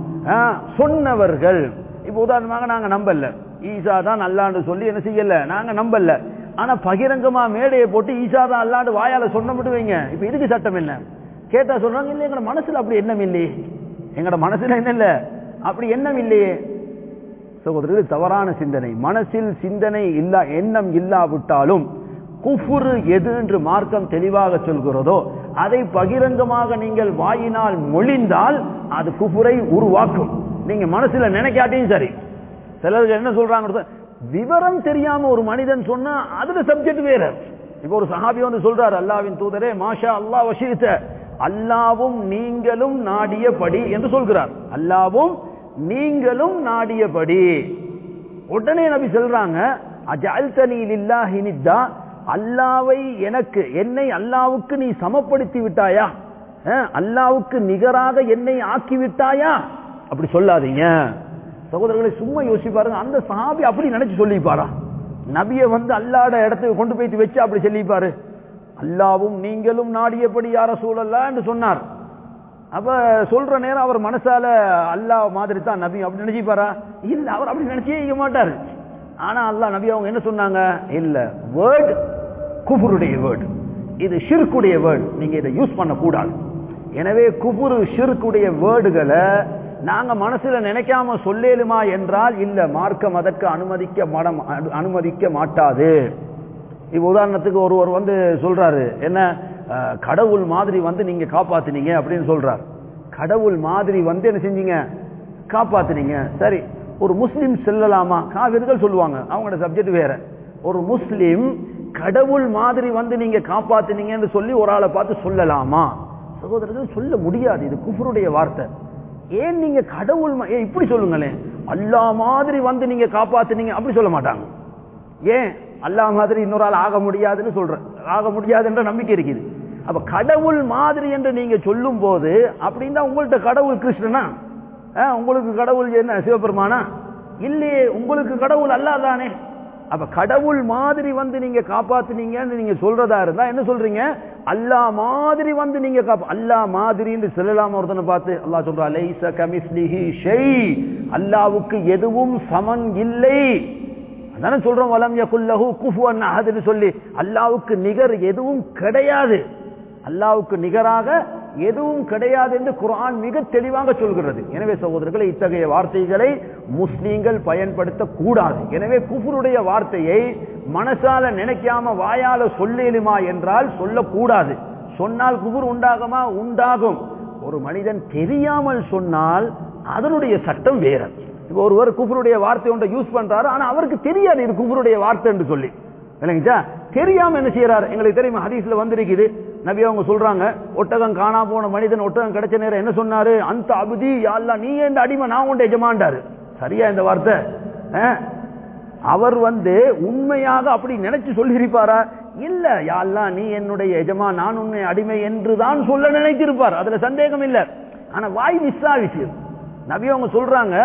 சொன்னவர்கள் இப்ப உதாரணமாக நாங்க நம்பல ஈசா தான் அல்லான்னு சொல்லி என்ன செய்யல நாங்க நம்பல ஆனா பகிரங்கமா மேடையை போட்டு ஈசா தான் அல்லாண்டு வாயால சொன்ன மட்டும் வைங்க இப்ப இதுக்கு சட்டம் என்ன கேட்டா சொல்றாங்க இல்ல எங்கட மனசுல அப்படி எண்ணம் இல்லையே எங்கட மனசுல என்ன இல்ல அப்படி எண்ணம் இல்லையே சகோதரர்கள் தவறான சிந்தனை மனசில் சிந்தனை இல்லா எண்ணம் இல்லாவிட்டாலும் குஃபுரு எது என்று மார்க்கம் தெளிவாக சொல்கிறதோ அதை பகிரங்கமாக நீங்கள் வாயினால் மொழிந்தால் அது குஃபுரை உருவாக்கும் நீங்க மனசுல நினைக்காட்டியும் சரி சிலருக்கு என்ன சொல்றாங்க விவரம் தெரியாம ஒரு மனிதன் சொன்னா அதுல சப்ஜெக்ட் வேற இப்ப ஒரு சஹாபி வந்து சொல்றாரு அல்லாவின் தூதரே மாஷா அல்லாஹ் வஷீத்த அல்லாவும் நீங்களும் நாடியபடி என்று சொல்கிறார் அல்லாவும் நீங்களும் நாடியபடி உடனே நபி சொல்றாங்க அஜல்தனி லில்லாஹி நித்தா அல்லாவை எனக்கு என்னை அல்லாவுக்கு நீ சமப்படுத்தி விட்டாயா அஹ், அல்லாவுக்கு நிகராக என்னை ஆக்கி விட்டாயா அப்படி சொல்லாதீங்க சகோதரர்களை சும்மா யோசிச்சு பாருங்க அந்த சஹாபி அப்படி நினைச்சு சொல்லிப்பாரா நபியை வந்து அல்லாட இடத்துக்கு கொண்டு போயிட்டு வச்சு அப்படி சொல்லிப்பாரு அல்லாவும் நீங்களும் நாடியபடி யார சூழல்லா என்று சொன்னார் அப்ப சொல்ற நேரம் அவர் மனசால அல்லாஹ் மாதிரி தான் நபி அப்படி நினைச்சுப்பாரா இல்ல அவர் அப்படி நினைச்சே இருக்க மாட்டாரு ஆனா அல்லாஹ் நபி அவங்க என்ன சொன்னாங்க இல்ல வேர்ட் குஃபுருடைய வேர்ட் இது ஷிர்க்குடைய வேர்ட் நீங்க இதை யூஸ் பண்ண கூடாது எனவே குஃபுரு ஷிர்க்குடைய வேர்டுகளை நாங்க மனசுல நினைக்காம சொல்லேலுமா என்றால் இல்ல மார்க்கம் அதற்கு அனுமதிக்க மடம் அனு- அனுமதிக்க மாட்டாது இப்ப உதாரணத்துக்கு ஒருவர் வந்து சொல்றாரு என்ன அஹ், கடவுள் மாதிரி வந்து நீங்க காப்பாத்துனீங்க அப்படின்னு சொல்றார் கடவுள் மாதிரி வந்து என்ன செஞ்சீங்க காப்பாத்துனீங்க சரி ஒரு முஸ்லிம் செல்லலாமா காவிர்கள் சொல்லுவாங்க அவங்களோட சப்ஜெக்ட் வேற ஒரு முஸ்லிம் கடவுள் மாதிரி வந்து நீங்க காப்பாத்துனீங்கன்னு சொல்லி ஒரு ஆளை பார்த்து சொல்லலாமா சகோதரர்கள் சொல்ல முடியாது இது குஃபருடைய வார்த்தை ஏன் நீங்க கடவுள் மா- ஏன் இப்படி சொல்லுங்களேன் அல்லாஹ் மாதிரி வந்து நீங்க காப்பாத்துனீங்க அப்படி சொல்ல மாட்டாங்க ஏன் அல்லாஹ் மாதிரி இன்னொரு ஆள் ஆக முடியாதுன்னு சொல்ற ஆக முடியாதுன்ற நம்பிக்கை இருக்குது அப்ப கடவுள் மாதிரி என்று நீங்க சொல்லும் போது அப்படின்னா உங்கள்ட்ட கடவுள் கிருஷ்ணனா ஆ, உங்களுக்கு கடவுள் என்ன சிவபெருமானா இல்லையே உங்களுக்கு கடவுள் அல்லாதானே அப்ப கடவுள் மாதிரி வந்து நீங்க காப்பாத்துனீங்கன்னு நீங்க சொல்றதா இருந்தா என்ன சொல்றீங்க அல்லாஹ் மாதிரி வந்து நீங்க காப்பா அல்லாஹ் மாதிரின்னு சொல்லலாம ஒருத்தனை பார்த்து அல்லாஹ் சொல்றா லைஸ கமிஸ்லிஹி ஷை அல்லாஹ்வுக்கு எதுவும் சமன் இல்லை அதானே சொல்றோம் வலம் யகுல்லஹு குஃபுவன் அஹத்னு சொல்லி அல்லாஹ்வுக்கு நிகர் எதுவும் கிடையாது அல்லாஹ்வுக்கு நிகராக எதுவும் கிடையாது என்று குர்ஆன் மிக தெளிவாக சொல்கிறது எனவே சகோதரர்களை இத்தகைய வார்த்தைகளை முஸ்லீம்கள் பயன்படுத்த கூடாது எனவே குஃபருடைய வார்த்தையை மனசால நினைக்காம வாயால சொல்லேலுமா என்றால் சொல்லக்கூடாது சொன்னால் குஃபர் உண்டாகுமா உண்டாகும் ஒரு மனிதன் தெரியாமல் சொன்னால் அதனுடைய சட்டம் வேற இப்போ ஒருவர் குஃபருடைய வார்த்தை ஒன்றை யூஸ் பண்றாரு ஆனா அவருக்கு தெரியாது இது குஃபருடைய வார்த்தை என்று சொல்லி இல்லைங்களா தெரியாம என்ன செய்யறாரு எங்களுக்கு தெரியுமா ஹதீஸ்ல வந்திருக்குது நபி அவங்க சொல்றாங்க ஒட்டகம் காணா போன மனிதன் ஒட்டகம் கிடைச்ச நேரம் என்ன சொன்னாரு அந்த அபுதி யாழ்லா நீ எந்த அடிமை நான் உண்ட எஜமாண்டாரு சரியா இந்த வார்த்தை அஹ்? அவர் வந்து உண்மையாக அப்படி நினைச்சு சொல்லியிருப்பாரா இல்ல யாழ்லா நீ என்னுடைய எஜமா நான் உன்னை அடிமை என்று தான் சொல்ல நினைத்திருப்பார் அதுல சந்தேகம் இல்ல ஆனா வாய் மிஸ் ஆகிச்சு நபி அவங்க சொல்றாங்க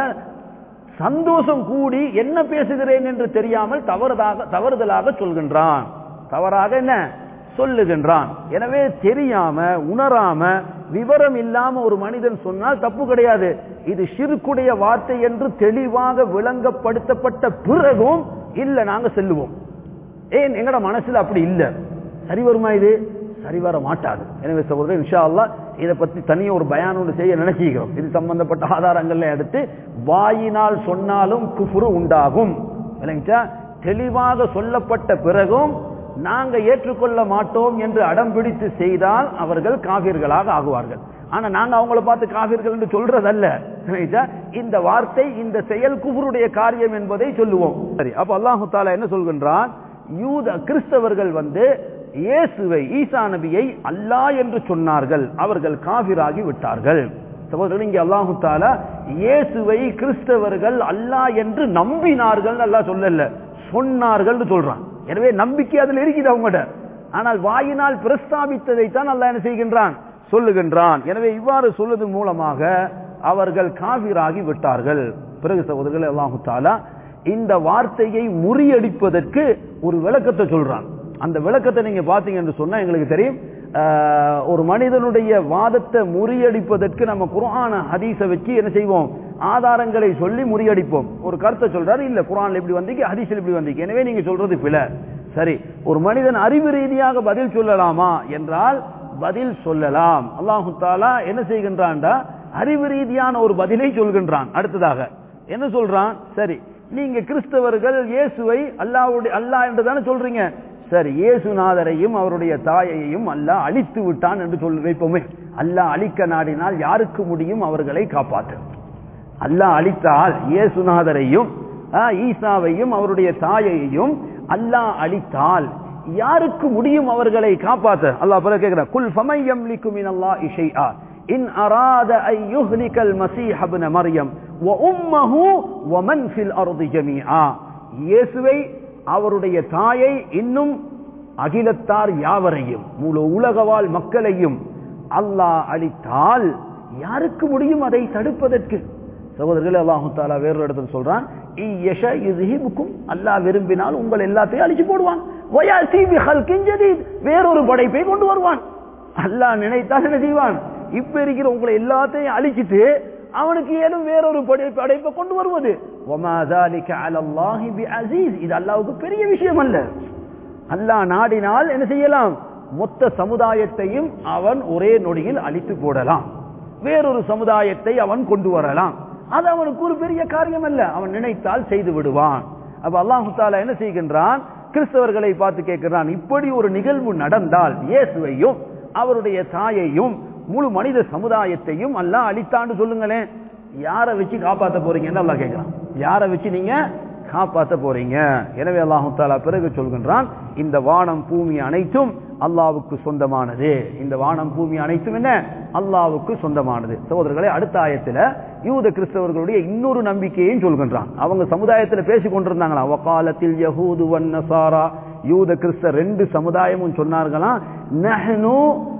சந்தோஷம் கூடி என்ன பேசுகிறேன் என்று தெரியாமல் தவறுதாக தவறுதலாக சொல்கின்றான் தவறாக என்ன சொல்லுகின்றான் எனவே தெரியாம உணராம விவரம் இல்லாம ஒரு மனிதன் சொன்னால் தப்பு கிடையாது இது ஷிருக்குடைய வார்த்தை என்று தெளிவாக விளங்கப்படுத்தப்பட்ட பிறகும் இல்ல நாங்க செல்லுவோம் ஏன் எங்கட மனசுல அப்படி இல்ல சரி வருமா இது சரி வர மாட்டாது எனவே சகோதரர் இன்ஷா அல்லாஹ் இதை பத்தி தனியாக ஒரு பயான் ஒன்று செய்ய நினைச்சிக்கிறோம் இது சம்பந்தப்பட்ட ஆதாரங்கள்ல எடுத்து வாயினால் சொன்னாலும் குஃபுரு உண்டாகும் விளங்கிச்சா தெளிவாக சொல்லப்பட்ட பிறகும் நாங்க ஏற்றுக்கொள்ள மாட்டோம் என்று அடம் பிடித்து செய்தால் அவர்கள் காவிர்களாக ஆகுவார்கள் ஆனா நாங்க அவங்கள பார்த்து காவிர்கள் என்று சொல்றதல்ல விளங்கிச்சா? இந்த வார்த்தை இந்த செயல் குஃபருடைய காரியம் என்பதை சொல்லுவோம் சரி அப்ப அல்லாஹு தாலா என்ன சொல்கின்றான் யூத கிறிஸ்தவர்கள் வந்து இயேசுவை ஈசா நபியை அல்லாஹ் என்று சொன்னார்கள் அவர்கள் காபிராகி விட்டார்கள் சகோதரர்கள் இங்கே அல்லாஹு தாலா இயேசுவை கிறிஸ்தவர்கள் அல்லாஹ் என்று நம்பினார்கள் அல்லாஹ் சொல்லல சொன்னார்கள் சொல்றான் எனவே நம்பிக்கை அதுல இருக்குது அவங்ககிட்ட ஆனால் வாயினால் பிரஸ்தாபித்ததை தான் அல்லாஹ் என்ன செய்கின்றான் சொல்லுகின்றான் எனவே இவ்வாறு சொல்வதன் மூலமாக அவர்கள் காவிராகி விட்டார்கள் பிறகு சகோதரர்கள் அல்லாஹு தாலா இந்த வார்த்தையை முறியடிப்பதற்கு ஒரு விளக்கத்தை சொல்றான் அந்த விளக்கத்தை நீங்க பாத்தீங்க என்று சொன்னா எங்களுக்கு தெரியும் ஆஹ், ஒரு மனிதனுடைய வாதத்தை முறியடிப்பதற்கு நம்ம குர்ஆன ஹதீஸை வச்சு என்ன செய்வோம் ஆதாரங்களை சொல்லி முறியடிப்போம் ஒரு கருத்தை சொல்றாரு இல்ல குர்ஆன்ல இப்படி வந்தீங்க ஹதீஸில் இப்படி வந்தீங்க எனவே நீங்க சொல்றது பிழை சரி ஒரு மனிதன் அறிவு ரீதியாக பதில் சொல்லலாமா என்றால் பதில் சொல்லலாம் அல்லாஹு தாலா என்ன செய்கின்றான்டா அறிவு ரீதியான ஒரு பதிலை சொல்கின்றான் அடுத்ததாக என்ன சொல்றான் சரி நீங்க கிறிஸ்தவர்கள் இயேசுவை அல்லாஹ்வுடைய அல்லாஹ் என்று தானே சொல்றீங்க சரி இயேசுநாதரையும் அவருடைய தாயையும் அல்லாஹ் அழித்து விட்டான் என்று சொல்லி வைப்போமே அல்லாஹ் அழிக்க நாடினால் யாருக்கு முடியும் அவர்களை காப்பாற்ற அல்லாஹ் அழித்தால் இயேசுநாதரையும் ஆ, ஈசாவையும் அவருடைய தாயையும் அல்லாஹ் அழித்தால் யாருக்கு முடியும் அவர்களை காப்பாற்ற அல்லாஹ் பிறகு கேட்கிறான் குல் ஃபமன் யம்லிகு மினல்லாஹி ஷைஆ இன் அராத ஐ யுஹ்லிகல் மஸீஹ இப்ன மர்யம் வ உம்மஹு வ மன் ஃபில் அர்தி ஜமீஆ இயேசுவை அவருடைய தாயை இன்னும் அகிலத்தார் யாவரையும் முழு உலகவாழ் மக்களையும் அல்லாஹ் அழித்தால் யாருக்கு முடியும் அதை தடுப்பதற்கு சகோதரர்களே அல்லாஹு தாலா வேறொரு இடத்துல சொல்றான் இய்யஷ யுዝഹിബுக்கும் அல்லாஹ் விரும்பினால் உங்கள் எல்லாத்தையும் அழிச்சு போடுவான் வயாசி பிஹல்கின் ஜதீத் வேறொரு படைப்பை கொண்டு வருவான் அல்லாஹ் நினைத்தால் என்ன செய்வான் இப்ப இருக்கிற உங்களை எல்லாத்தையும் அழிச்சிட்டு அவனுக்கு ஏதும் வேறொரு படை- படைப்பை கொண்டு வருவது وَمَا ذَلِكَ عَلَى اللَّهِ بِعَزِيزٍ இது அல்லாஹ்வுக்கு பெரிய விஷயம் அல்ல அல்லாஹ் நாடினால் என்ன செய்யலாம் மொத்த சமுதாயத்தையும் அவன் ஒரே நொடியில் அழித்து போடலாம் வேறொரு சமுதாயத்தை அவன் கொண்டு வரலாம் அது அவனுக்கு ஒரு பெரிய காரியம் அல்ல அவன் நினைத்தால் செய்து விடுவான் அப்ப அல்லாஹு தாலா என்ன செய்கின்றான் கிறிஸ்தவர்களை பார்த்து கேட்கிறான் இப்படி ஒரு நிகழ்வு நடந்தால் இயேசுவையும் அவருடைய தாயையும் முழு மனித சமுதாயத்தையும் அல்லாஹ் அழித்தான்னு சொல்லுங்களேன் யாரை வச்சு காப்பாத்த போறீங்கன்னு அல்லாஹ் கேட்கிறான் யாரை வச்சு நீங்க காப்பாத்த போறீங்க எனவே அல்லாஹு தாலா பிறகு சொல்கின்றான் இந்த வானம் பூமி அனைத்தும் அல்லாவுக்கு சொந்தமானது இந்த வானம் பூமி அனைத்தும் என்ன அல்லாவுக்கு சொந்தமானது சகோதரர்களே அடுத்த ஆயத்துல யூத கிறிஸ்தவர்களுடைய இன்னொரு நம்பிக்கையையும் சொல்கின்றான் அவங்க சமுதாயத்துல பேசிக் கொண்டிருந்தாங்களா வக்காலத்தில் யஹூது வன் நசாரா யூத கிறிஸ்த ரெண்டு சமுதாயமும் சொன்னார்களாம் நஹ்னு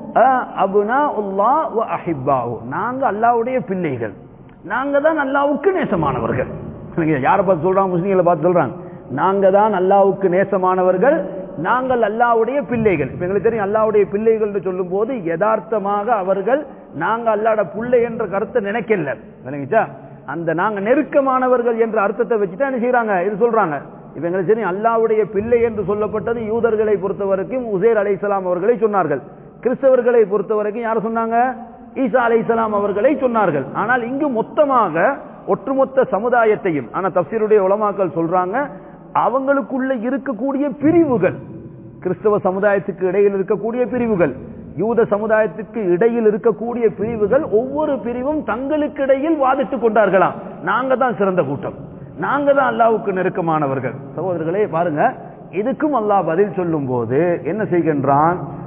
அபுனா உல்லா வ அஹிப்பாஹு நாங்க அல்லாஹ்வுடைய பிள்ளைகள் நாங்க தான் அல்லாஹ்வுக்கு நேசமானவர்கள் நீங்க யாரை பார்த்து சொல்றாங்க முஸ்லீம்களை பார்த்து சொல்றாங்க நாங்க தான் அல்லாஹ்வுக்கு நேசமானவர்கள் நாங்கள் அல்லாஹ்வுடைய பிள்ளைகள் இப்ப எங்களுக்கு தெரியும் அல்லாஹ்வுடைய பிள்ளைகள் என்று சொல்லும் போது யதார்த்தமாக அவர்கள் நாங்க அல்லாட பிள்ளை என்ற கருத்தை நினைக்கல விளங்கிச்சா அந்த நாங்க நெருக்கமானவர்கள் என்ற அர்த்தத்தை வச்சுதான் என்ன செய்யறாங்க இது சொல்றாங்க இப்ப எங்களுக்கு தெரியும் அல்லாஹ்வுடைய பிள்ளை என்று சொல்லப்பட்டது யூதர்களை பொறுத்த வரைக்கும் உசேர் அலைஹிஸ்ஸலாம் அவர்களை சொன்னார்கள் கிறிஸ்தவர்களை பொறுத்த வரைக்கும் யார் சொன்னாங்க ஈசா அலைஹிஸ்ஸலாம் அவர்களை சொன்னார்கள் ஆனால் இங்கு மொத்தமாக ஒட்டுமொத்த சமுதாயத்தையும் ஆனா தப்சீருடைய உலமாக்கள் சொல்றாங்க அவங்களுக்குள்ள இருக்கக்கூடிய பிரிவுகள் கிறிஸ்தவ சமுதாயத்துக்கு இடையில் இருக்கக்கூடிய பிரிவுகள் யூத சமுதாயத்துக்கு இடையில் இருக்கக்கூடிய பிரிவுகள் ஒவ்வொரு பிரிவும் தங்களுக்கு இடையில் வாதிட்டுக் கொண்டார்களாம் நாங்க தான் சிறந்த கூட்டம் நாங்க தான் அல்லாவுக்கு நெருக்கமானவர்கள் சகோதரர்களே பாருங்க இதுக்கும் அல்லாஹ் பதில் சொல்லும் போது என்ன செய்கின்றான்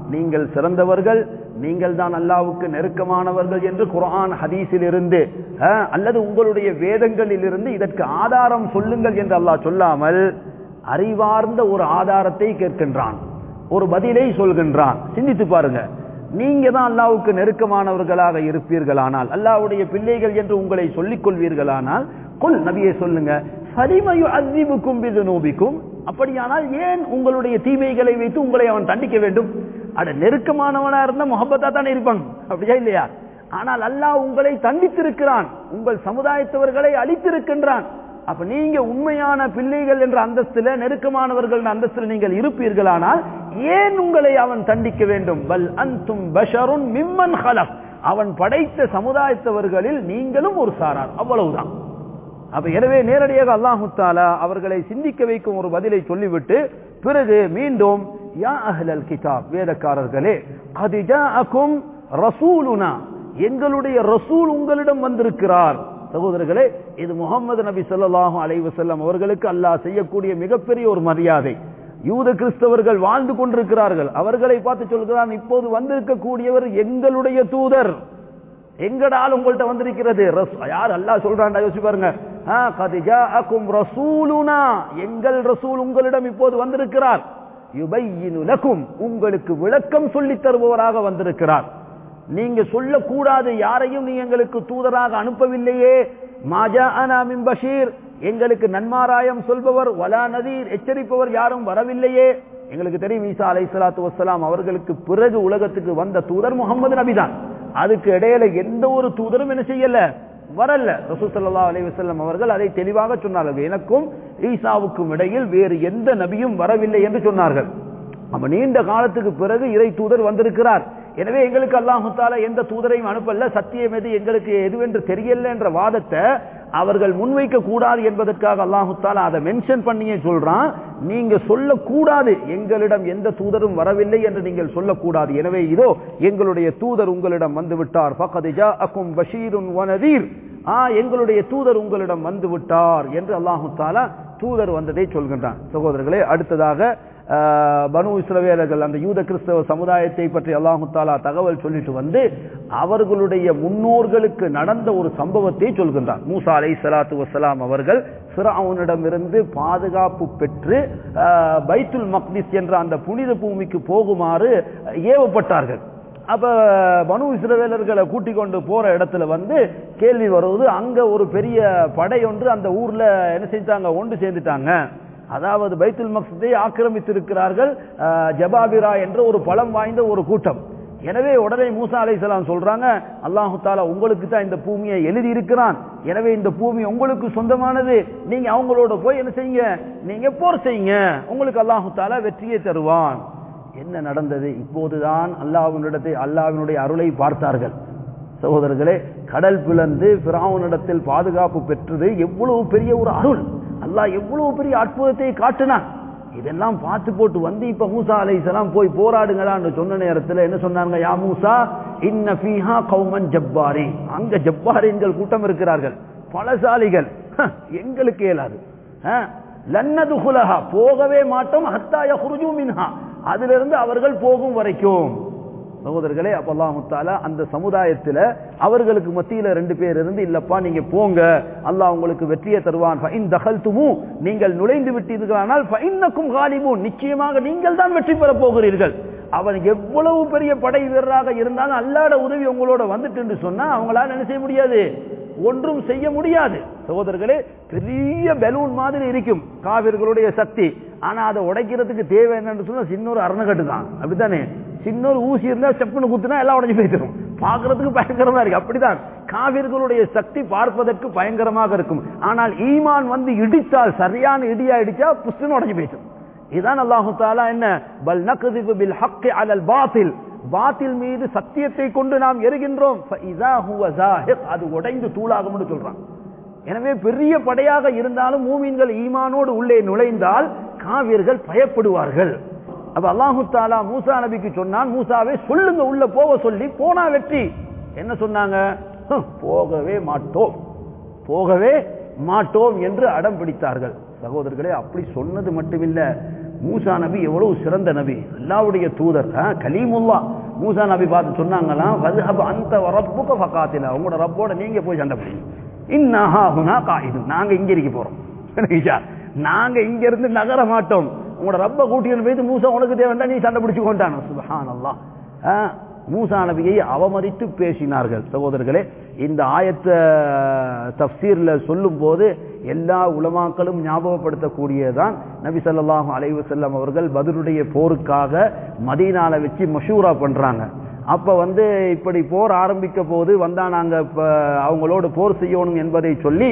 நீங்கள் சிறந்தவர்கள் நீங்கள் தான் அல்லாவுக்கு நெருக்கமானவர்கள் என்று குர்ஆன் ஹதீஸில் இருந்து அஹ், அல்லது உங்களுடைய வேதங்களில் இருந்து இதற்கு ஆதாரம் சொல்லுங்கள் என்று அல்லாஹ் சொல்லாமல் அறிவார்ந்த ஒரு ஆதாரத்தை கேட்கின்றான் ஒரு பதிலை சொல்கின்றான் சிந்தித்து பாருங்க நீங்க தான் அல்லாவுக்கு நெருக்கமானவர்களாக இருப்பீர்களானால் அல்லாவுடைய பிள்ளைகள் என்று உங்களை சொல்லிக் கொள்வீர்களானால் கொல் நபியை சொல்லுங்க சரிமயு அசிபுக்கும் பிது நோபிக்கும் அப்படியானால் ஏன் உங்களுடைய தீமைகளை வைத்து உங்களை அவன் தண்டிக்க வேண்டும் அட நெருக்கமானவனா இருந்தா முகப்பத்தா தானே இருப்பாங்க அப்படியா இல்லையா ஆனால் அல்லாஹ் உங்களை தண்டித்திருக்கிறான் உங்கள் சமுதாயத்தவர்களை அழித்திருக்கின்றான் அப்ப நீங்க உண்மையான பிள்ளைகள் என்ற அந்தஸ்துல நெருக்கமானவர்கள் என்ற அந்தஸ்துல நீங்கள் இருப்பீர்களானால் ஏன் உங்களை அவன் தண்டிக்க வேண்டும் பல் அன்தும் பஷருன் மிம்மன் ஹலக் அவன் படைத்த சமுதாயத்தவர்களில் நீங்களும் ஒரு சாரார் அவ்வளவுதான் அப்ப எனவே நேரடியாக அல்லாஹு தாலா அவர்களை சிந்திக்க வைக்கும் ஒரு பதிலை சொல்லிவிட்டு பிறகு மீண்டும் யா அஹ்லல் கிதாப் வேதக்காரர்களே அது ஜாஅக்கும் ரசூலுனா எங்களுடைய ரசூல் உங்களிடம் வந்திருக்கிறார் சகோதரர்களே இது முகமது நபி ஸல்லல்லாஹு அலைஹி வஸல்லம் அவர்களுக்கு அல்லாஹ் செய்யக்கூடிய மிகப்பெரிய ஒரு மரியாதை யூத கிறிஸ்தவர்கள் வாழ்ந்து கொண்டிருக்கிறார்கள் அவர்களை பார்த்து சொல்கிறான் இப்போது வந்திருக்கக்கூடியவர் எங்களுடைய தூதர் எங்கடால் உங்கள்ட்ட வந்திருக்கிறது ரஸ்- யார் அல்லாஹ் சொல்றான்டா யோசிச்சு பாருங்க ஆ, கத் ஜாஅக்கும் ரசூலுனா எங்கள் ரசூல் உங்களிடம் இப்போது வந்திருக்கிறார் யுபையினு லக்கும் உங்களுக்கு விளக்கம் சொல்லித் தருபவராக வந்திருக்கிறார் நீங்க சொல்லக்கூடாது யாரையும் நீ எங்களுக்கு தூதராக அனுப்பவில்லையே மாஜா மின் பஷீர் எங்களுக்கு நன்மாராயம் சொல்பவர் வலா நதீர் எச்சரிப்பவர் யாரும் வரவில்லையே எங்களுக்கு தெரியும் ஈசா அலை சலாத்து வசலாம் அவர்களுக்கு பிறகு உலகத்துக்கு வந்த தூதர் முகமது நபிதான் அதுக்கு இடையில எந்த ஒரு தூதரும் என்ன செய்யல வரல ரசூ ஸல்லல்லாஹு அலைஹி வஸல்லம் அவர்கள் அதை தெளிவாக சொன்னார்கள் எனக்கும் ஈசாவுக்கும் இடையில் வேறு எந்த நபியும் வரவில்லை என்று சொன்னார்கள் அப்ப நீண்ட காலத்துக்கு பிறகு இறை தூதர் வந்திருக்கிறார் எனவே எங்களுக்கு அல்லாஹு தாலா எந்த தூதரையும் அனுப்பல சத்தியம் எது எங்களுக்கு எதுவென்று தெரியல என்ற வாதத்தை அவர்கள் முன்வைக்க கூடாது என்பதற்காக அல்லாஹு தாலா அதை மென்ஷன் பண்ணியே சொல்றான் நீங்க சொல்லக்கூடாது எங்களிடம் எந்த தூதரும் வரவில்லை என்று நீங்கள் சொல்லக்கூடாது எனவே இதோ எங்களுடைய தூதர் உங்களிடம் வந்து விட்டார் ஃபக்கத் ஜாஅக்கும் பஷீருன் வனதீர் ஆ எங்களுடைய தூதர் உங்களிடம் வந்து விட்டார் என்று அல்லாஹு தாலா தூதர் வந்ததை சொல்கின்றான் சகோதரர்களே அடுத்ததாக ஆஹ், பனு இஸ்ரவேலர்கள் அந்த யூத கிறிஸ்தவ சமுதாயத்தை பற்றி அல்லாஹு தாலா தகவல் சொல்லிட்டு வந்து அவர்களுடைய முன்னோர்களுக்கு நடந்த ஒரு சம்பவத்தை சொல்கின்றார் மூசா அலை சலாத்து வசலாம் அவர்கள் ஃபிரௌனிடமிருந்து பாதுகாப்பு பெற்று ஆஹ், பைத்துல் மக்திஸ் என்ற அந்த புனித பூமிக்கு போகுமாறு ஏவப்பட்டார்கள் அப்ப பனு இஸ்ரவேலர்களை கூட்டிக் கொண்டு போற இடத்துல வந்து கேள்வி வருவது அங்க ஒரு பெரிய படை ஒன்று அந்த ஊர்ல என்ன செஞ்சாங்க ஒன்று சேர்ந்துட்டாங்க அதாவது பைத்துல் மக்சத்தை ஆக்கிரமித்திருக்கிறார்கள் அஹ், ஜபாபிரா என்ற ஒரு பலம் வாய்ந்த ஒரு கூட்டம் எனவே உடனே மூசா அலைஹிஸ்ஸலாம் சொல்றாங்க அல்லாஹு தாலா உங்களுக்கு தான் இந்த பூமியை எழுதி இருக்கிறான் எனவே இந்த பூமி உங்களுக்கு சொந்தமானது நீங்க அவங்களோட போய் என்ன செய்யுங்க நீங்க போர் செய்யுங்க உங்களுக்கு அல்லாஹு தாலா வெற்றியை தருவான் என்ன நடந்தது இப்போதுதான் அல்லாஹ்வினிடத்தை அல்லாஹ்வினுடைய அருளை பார்த்தார்கள் சகோதரர்களே கடல் பிளந்து பிராவனிடத்தில் பாதுகாப்பு பெற்றது எவ்வளவு பெரிய ஒரு அருள் அல்லாஹ் எவ்வளவு பெரிய அற்புதத்தை காட்டினான் இதெல்லாம் பார்த்து போட்டு வந்து இப்ப மூசா அலைஹிஸ்ஸலாம் போய் போராடுங்களான்னு சொன்ன நேரத்தில் என்ன சொன்னாங்க யா மூசா இன்ன ஃபீஹா கௌமன் ஜப்பாரி அங்க ஜப்பாரின்கள் கூட்டம் இருக்கிறார்கள் பலசாலிகள் ஹ, எங்களுக்கு இயலாது ஹ, லன்னதுகுலஹா போகவே மாட்டோம் ஹத்தா யஹ்ருஜு மின்ஹா அதிலிருந்து அவர்கள் போகும் வரைக்கும் சகோதரர்களே அப்ப அல்லாஹ் தாலா அந்த சமுதாயத்துல அவர்களுக்கு மத்தியில ரெண்டு பேர் இருந்து இல்லப்பா நீங்க போங்க அல்லாஹ் உங்களுக்கு வெற்றியை தருவான் ஃபைன் தகல்துமு நீங்கள் நுழைந்து விட்டீர்களானால் ஃபைன்னக்கும் காலிபூன் நிச்சயமாக நீங்கள் தான் வெற்றி பெற போகிறீர்கள் அவன் எவ்வளவு பெரிய படை வீரராக இருந்தாலும் அல்லாட உதவி உங்களோட வந்துட்டு என்று சொன்னா அவங்களால என்ன செய்ய முடியாது ஒன்றும் செய்ய முடியாது சகோதரர்களே பெரிய பலூன் மாதிரி இருக்கும் காவிர்களுடைய சக்தி ஆனா அதை உடைக்கிறதுக்கு தேவை என்னன்னு சொன்னா சின்ன ஒரு அரணகட்டு தான் அப்படித்தானே சின்ன ஒரு ஊசி இருந்தா செப்புன்னு குத்துனா எல்லாம் உடஞ்சு போயிடும் பார்க்கிறதுக்கு பயங்கரமா இருக்கு அப்படிதான் காவிர்களுடைய சக்தி பார்ப்பதற்கு பயங்கரமாக இருக்கும் ஆனால் ஈமான் வந்து இடித்தால் சரியான இடியா இடிச்சா புஷ்டுன்னு உடஞ்சு போயிடும் இதான் அல்லாஹு தாலா என்ன பல் நக்திபு பில் ஹக்கி அலல் பாத்தில் பாத்தில் மீது சத்தியத்தை கொண்டு நாம் எறுகின்றோம் ஃபஇதா ஹுவ ஸாஹிக். அது உடைந்து தூளாகும்னு சொல்றான் எனவே பெரிய படையாக இருந்தாலும் மூமின்கள் ஈமானோடு உள்ளே நுழைந்தால் காவியர்கள் பயப்படுவார்கள் அப்ப அல்லாஹு தாலா மூசா நபிக்கு சொன்னான் மூசாவே சொல்லுங்க உள்ள போக சொல்லி போனா வெற்றி என்ன சொன்னாங்க "ஹம், போகவே மாட்டோம் போகவே மாட்டோம் என்று அடம் பிடித்தார்கள் சகோதரர்களே அப்படி சொன்னது மட்டுமில்ல மூசா நபி எவ்வளவு சிறந்த நபி அல்லாவுடைய தூதர் ஆ, கலீமுல்லா மூசா நபி பார்த்து சொன்னாங்களாம் வதுஹப் அந்த ரப்புக ஃபகாத்தில உங்களோட ரப்போட நீங்க போய் சண்டை பிடிங்க இன்னஹா ஹுனா காயிது நாங்க இங்க இருக்க போறோம் சரிங்களா? நாங்க இங்க இருந்து நகர மாட்டோம் உங்களோட ரப்ப கூட்டின்னு போயிட்டு மூசா உனக்கு தேவைண்டா நீ சண்டை பிடிச்சு கொண்டான சுபஹானல்லாஹ் ஆ, மூசா நபியை அவமதித்து பேசினார்கள் சகோதரர்களே இந்த ஆயத்தை தப்சீர்ல சொல்லும் போது எல்லா உலமாக்களும் ஞாபகப்படுத்தக்கூடியதுதான் நபி ஸல்லல்லாஹு அலைஹி வஸல்லம் அவர்கள் பத்ருடைய போருக்காக மதீனால வச்சு மஷூரா பண்றாங்க அப்ப வந்து இப்படி போர் ஆரம்பிக்க போது வந்தா நாங்க இப்ப அவங்களோடு போர் செய்யணும் என்பதை சொல்லி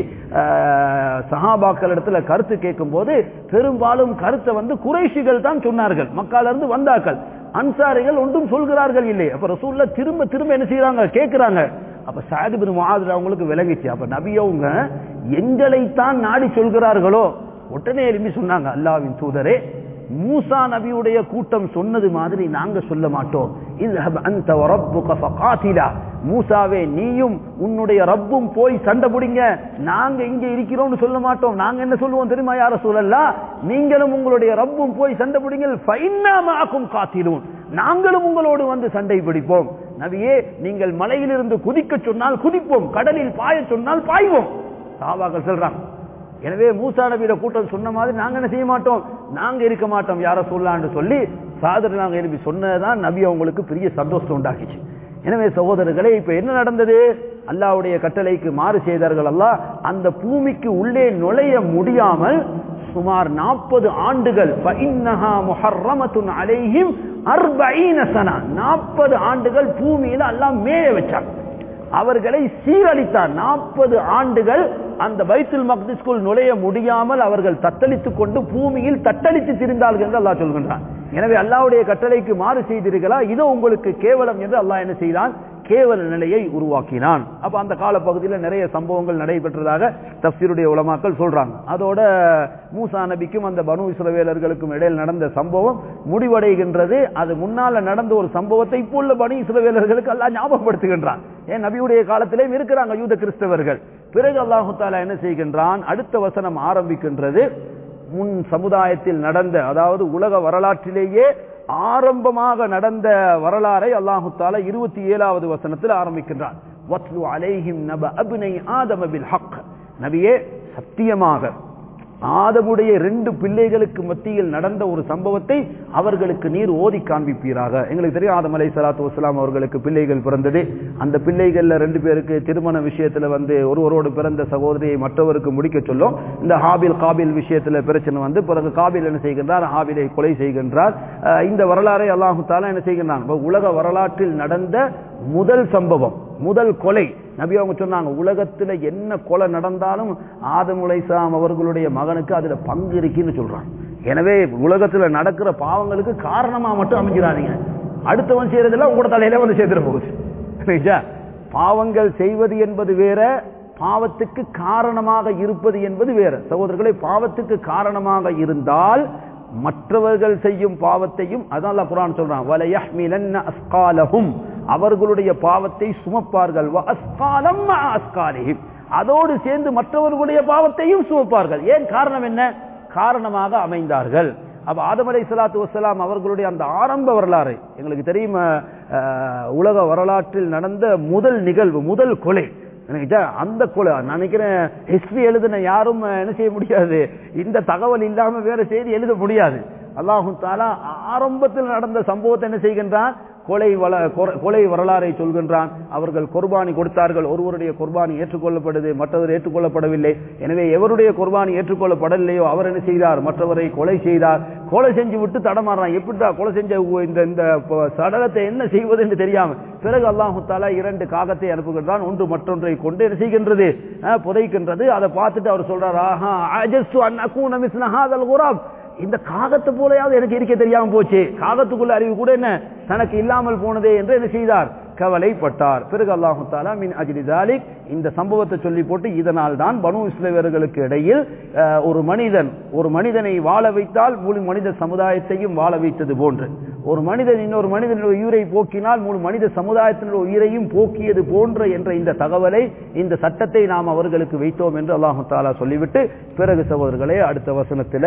அஹ், சஹாபாக்கள் இடத்துல கருத்து கேட்கும் போது பெரும்பாலும் கருத்தை வந்து குறைஷிகள் தான் சொன்னார்கள் மக்கால இருந்து வந்தார்கள் அன்சாரிகள் ஒன்றும் சொல்கிறார்கள் இல்லை அப்ப ரசூல்ல திரும்ப திரும்ப என்ன செய்யறாங்க கேட்கிறாங்க அப்ப சாது பின் முஆதுல அவங்களுக்கு விளங்கிச்சு அப்ப நபியவங்க எங்களைத்தான் நாடி சொல்கிறார்களோ உடனே எழுப்பி சொன்னாங்க அல்லாவின் தூதரே மூசா நபியுடைய கூட்டம் சொன்னது மாதிரி நாங்க சொல்ல மாட்டோம் இذهب انت وربك فقاتلا மூசாவே நீயும் உன்னுடைய ரப்பும் போய் சண்டை பிடிங்க நாங்க இங்க இருக்கிறோம்னு சொல்ல மாட்டோம் நாங்க என்ன சொல்லுவோம் தெரியுமா யார சொல்லலாம் நீங்களும் உங்களுடைய ரப்பும் போய் சண்டை பிடிங்கள் ஃபைன்னா மாக்கும் காத்திலும் நாங்களும் உங்களோடு வந்து சண்டை பிடிப்போம் நபியே நீங்கள் மலையிலிருந்து குதிக்க சொன்னால் குதிப்போம் கடலில் பாய சொன்னால் பாய்வோம் சாபாக்கள் சொல்றாங்க எனவே மூசா நபியோட கூட்டம் சொன்ன மாதிரி நாங்க என்ன செய்ய மாட்டோம் நாங்க இருக்க மாட்டோம் யார சொல்லலான்னு சொல்லி சாதர் நாங்க எழுப்பி சொன்னதுதான் நபி அவங்களுக்கு பெரிய சந்தோஷம் உண்டாக்கிச்சு எனவே சகோதரர்களே இப்ப என்ன நடந்தது அல்லாஹ்வுடைய கட்டளைக்கு மாறு செய்தார்கள் அல்லாஹ் அந்த பூமிக்கு உள்ளே நுழைய முடியாமல் சுமார் நாற்பது ஆண்டுகள் فإنها محرمة عليهم أربعين سنة நாற்பது ஆண்டுகள் பூமியில அல்லாஹ் மேய வச்சாங்க அவர்களை சீரழித்தார் நாற்பது ஆண்டுகள் அந்த பைத்துல் மக்திஸ்குள் நுழைய முடியாமல் அவர்கள் தத்தளித்துக் கொண்டு பூமியில் தத்தளித்து திரிந்தார்கள் என்று அல்லாஹ் சொல்கின்றான் எனவே அல்லாஹ்வுடைய கட்டளைக்கு மாறு செய்தீர்களா இதோ உங்களுக்கு கேவலம் என்று அல்லாஹ் என்ன செய்தான் கேவல நிலையை உருவாக்கினான் அப்ப அந்த கால பகுதியில் நிறைய சம்பவங்கள் நடைபெற்றதாக தப்சீருடைய உலமாக்கள் சொல்றாங்க அதோட மூசா நபிக்கும் அந்த பனு இஸ்ரவேலர்களுக்கும் இடையில் நடந்த சம்பவம் முடிவடைகின்றது அது முன்னால நடந்த ஒரு சம்பவத்தை இப்போ உள்ள பனு இஸ்ரவேலர்களுக்கு அல்லாஹ் ஞாபகப்படுத்துகின்றான் ஏன் நபியுடைய காலத்திலேயும் இருக்கிறாங்க யூத கிறிஸ்தவர்கள் பிறகு அல்லாஹு தாலா என்ன செய்கின்றான் அடுத்த வசனம் ஆரம்பிக்கின்றது முன் சமுதாயத்தில் நடந்த அதாவது உலக வரலாற்றிலேயே ஆரம்பமாக நடந்த வரலாறை அல்லாஹு தாலா இருபத்தி ஏழாவது வசனத்தில் ஆரம்பிக்கின்றான் வத்லு அலைஹிம் நப அபினை ஆதம பில் ஹக் நபியே சத்தியமாக ஆதமுடைய ரெண்டு பிள்ளைகளுக்கு மத்தியில் நடந்த ஒரு சம்பவத்தை அவர்களுக்கு நீர் ஓதி காண்பிப்பீராக எங்களுக்கு தெரியும் ஆதம் அலை சலாத்து வசலாம் அவர்களுக்கு பிள்ளைகள் பிறந்தது அந்த பிள்ளைகள்ல ரெண்டு பேருக்கு திருமண விஷயத்துல வந்து ஒருவரோடு பிறந்த சகோதரியை மற்றவருக்கு முடிக்க சொல்லும் இந்த ஹாபில் காபில் விஷயத்துல பிரச்சனை வந்து பிறகு காபில் என்ன செய்கின்றார் ஹாபிலை கொலை செய்கின்றார் அஹ் இந்த வரலாறை அல்லாஹு தாலா என்ன செய்கின்றான் இப்ப உலக வரலாற்றில் நடந்த முதல் சம்பவம் முதல் கொலை நபி அவங்க சொன்னாங்க உலகத்துல என்ன கொலை நடந்தாலும் ஆதம் உலைசாம் அவர்களுடைய மகனுக்கு அதுல பங்கு இருக்குன்னு சொல்றாங்க எனவே உலகத்துல நடக்கிற பாவங்களுக்கு காரணமா மட்டும் அமைஞ்சிடாதீங்க அடுத்தவன் செய்யறதெல்லாம் உங்களோட தலையில வந்து சேர்த்துட போகுது சரிங்களா? பாவங்கள் செய்வது என்பது வேற பாவத்துக்கு காரணமாக இருப்பது என்பது வேற சகோதரர்களே பாவத்துக்கு காரணமாக இருந்தால் மற்றவர்கள் செய்யும் பாவத்தையும் அதான் அல்லாஹ் குர்ஆன் சொல்றான் வலயஹ்மிலன்ன அஸ்காலஹும் அவர்களுடைய பாவத்தை சுமப்பார்கள் வ அஸ்காலம் மஅ அஸ்காலிஹிம் அதோடு சேர்ந்து மற்றவர்களுடைய பாவத்தையும் சுமப்பார்கள் ஏன் காரணம் என்ன காரணமாக அமைந்தார்கள் அப்ப ஆதம் அலை சலாத்து வசலாம் அவர்களுடைய அந்த ஆரம்ப வரலாறு எங்களுக்கு தெரியும் அஹ், உலக வரலாற்றில் நடந்த முதல் நிகழ்வு முதல் கொலை எனக்கு இதா, அந்த கொலை நான் நினைக்கிறேன் ஹிஸ்டரி எழுதின யாரும் அஹ், என்ன செய்ய முடியாது இந்த தகவல் இல்லாம வேற செய்தி எழுத முடியாது அல்லாஹு தாலா ஆரம்பத்தில் நடந்த சம்பவத்தை என்ன செய்கின்றான் கொலை வள கொர- கொலை வரலாறை சொல்கின்றான் அவர்கள் குர்பானி கொடுத்தார்கள் ஒருவருடைய குர்பானி ஏற்றுக்கொள்ளப்படுது மற்றவர் ஏற்றுக்கொள்ளப்படவில்லை எனவே எவருடைய குர்பானி ஏற்றுக்கொள்ளப்படவில்லையோ அவர் என்ன செய்தார் மற்றவரை கொலை செய்தார் கொலை செஞ்சு விட்டு தடமாறான் எப்படிடா கொலை செஞ்ச உ- இந்த இந்த ப- சடலத்தை என்ன செய்வது என்று தெரியாம பிறகு அல்லாஹு தாலா இரண்டு காகத்தை அனுப்புகின்றான் ஒன்று மற்றொன்றை கொண்டு என்ன செய்கின்றது அஹ், புதைக்கின்றது அதை பார்த்துட்டு அவர் சொல்றார் ஆஹா அஜஸ்து அன் அகூன மிஸ்ல ஹாதல் குராப் இந்த காகத்தை போலயாவது எனக்கு இருக்க தெரியாம போச்சு காகத்துக்குள்ள அறிவு கூட என்ன தனக்கு இல்லாமல் போனதே என்று என்ன செய்தார் கவலைப்பட்டார் பிறகு அல்லாஹு தாலா மின் அஜிலி தாலிக் இந்த சம்பவத்தை சொல்லி போட்டு இதனால் தான் பனு இஸ்லேவர்களுக்கு இடையில் அஹ், ஒரு மனிதன் ஒரு மனிதனை வாழ வைத்தால் முழு மனித சமுதாயத்தையும் வாழ வைத்தது போன்று ஒரு மனிதன் இன்னொரு மனிதனுடைய உயிரை போக்கினால் முழு மனித சமுதாயத்தினுடைய உயிரையும் போக்கியது போன்ற என்ற இந்த தகவலை இந்த சட்டத்தை நாம் அவர்களுக்கு வைத்தோம் என்று அல்லாஹு தாலா சொல்லிவிட்டு பிறகு சகோதரர்களே அடுத்த வசனத்தில்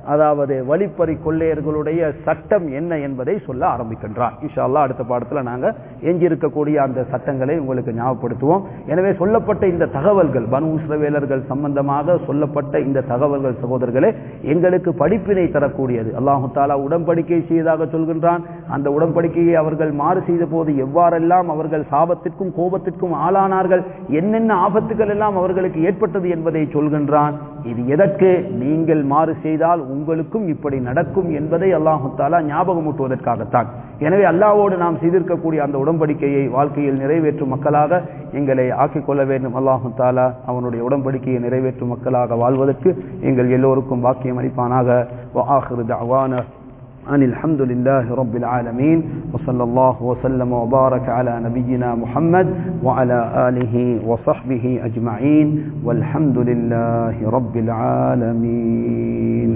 அதாவது வழிப்பறி கொள்ளையர்களுடைய சட்டம் என்ன என்பதை சொல்ல ஆரம்பிக்கின்றார் இன்ஷா அல்லாஹ் அடுத்த பாடத்தில் நாங்கள் எஞ்சியிருக்கக்கூடிய அந்த சட்டங்களை உங்களுக்கு ஞாபகப்படுத்துவோம் எனவே சொல்லப்பட்ட இந்த தகவல்கள் பனு இஸ்ரவேலர்கள் சம்பந்தமாக சொல்லப்பட்ட இந்த தகவல்கள் சகோதரர்களே எங்களுக்கு படிப்பினை தரக்கூடியது அல்லாஹு தாலா உடன்படிக்கை செய்ததாக சொல்கின்றான் அந்த உடன்படிக்கையை அவர்கள் மாறு செய்த போது எவ்வாறெல்லாம் அவர்கள் சாபத்திற்கும் கோபத்திற்கும் ஆளானார்கள் என்னென்ன ஆபத்துகள் எல்லாம் அவர்களுக்கு ஏற்பட்டது என்பதை சொல்கின்றான் இது எதற்கு நீங்கள் மாறு செய்தால் உங்களுக்கும் இப்படி நடக்கும் என்பதை அல்லாஹு தாலா ஞாபகமூட்டுவதற்காகத்தான் எனவே அல்லாவோடு நாம் செய்திருக்கக்கூடிய அந்த உடன்படிக்கையை வாழ்க்கையில் நிறைவேற்றும் மக்களாக எங்களை ஆக்கிக் கொள்ள வேண்டும் அல்லாஹு தாலா அவனுடைய உடன்படிக்கையை நிறைவேற்றும் மக்களாக வாழ்வதற்கு எங்கள் எல்லோருக்கும் வாக்கியம் அளிப்பானாக أن الحمد لله رب العالمين وصلى الله وسلم وبارك على نبينا محمد وعلى آله وصحبه أجمعين والحمد لله رب العالمين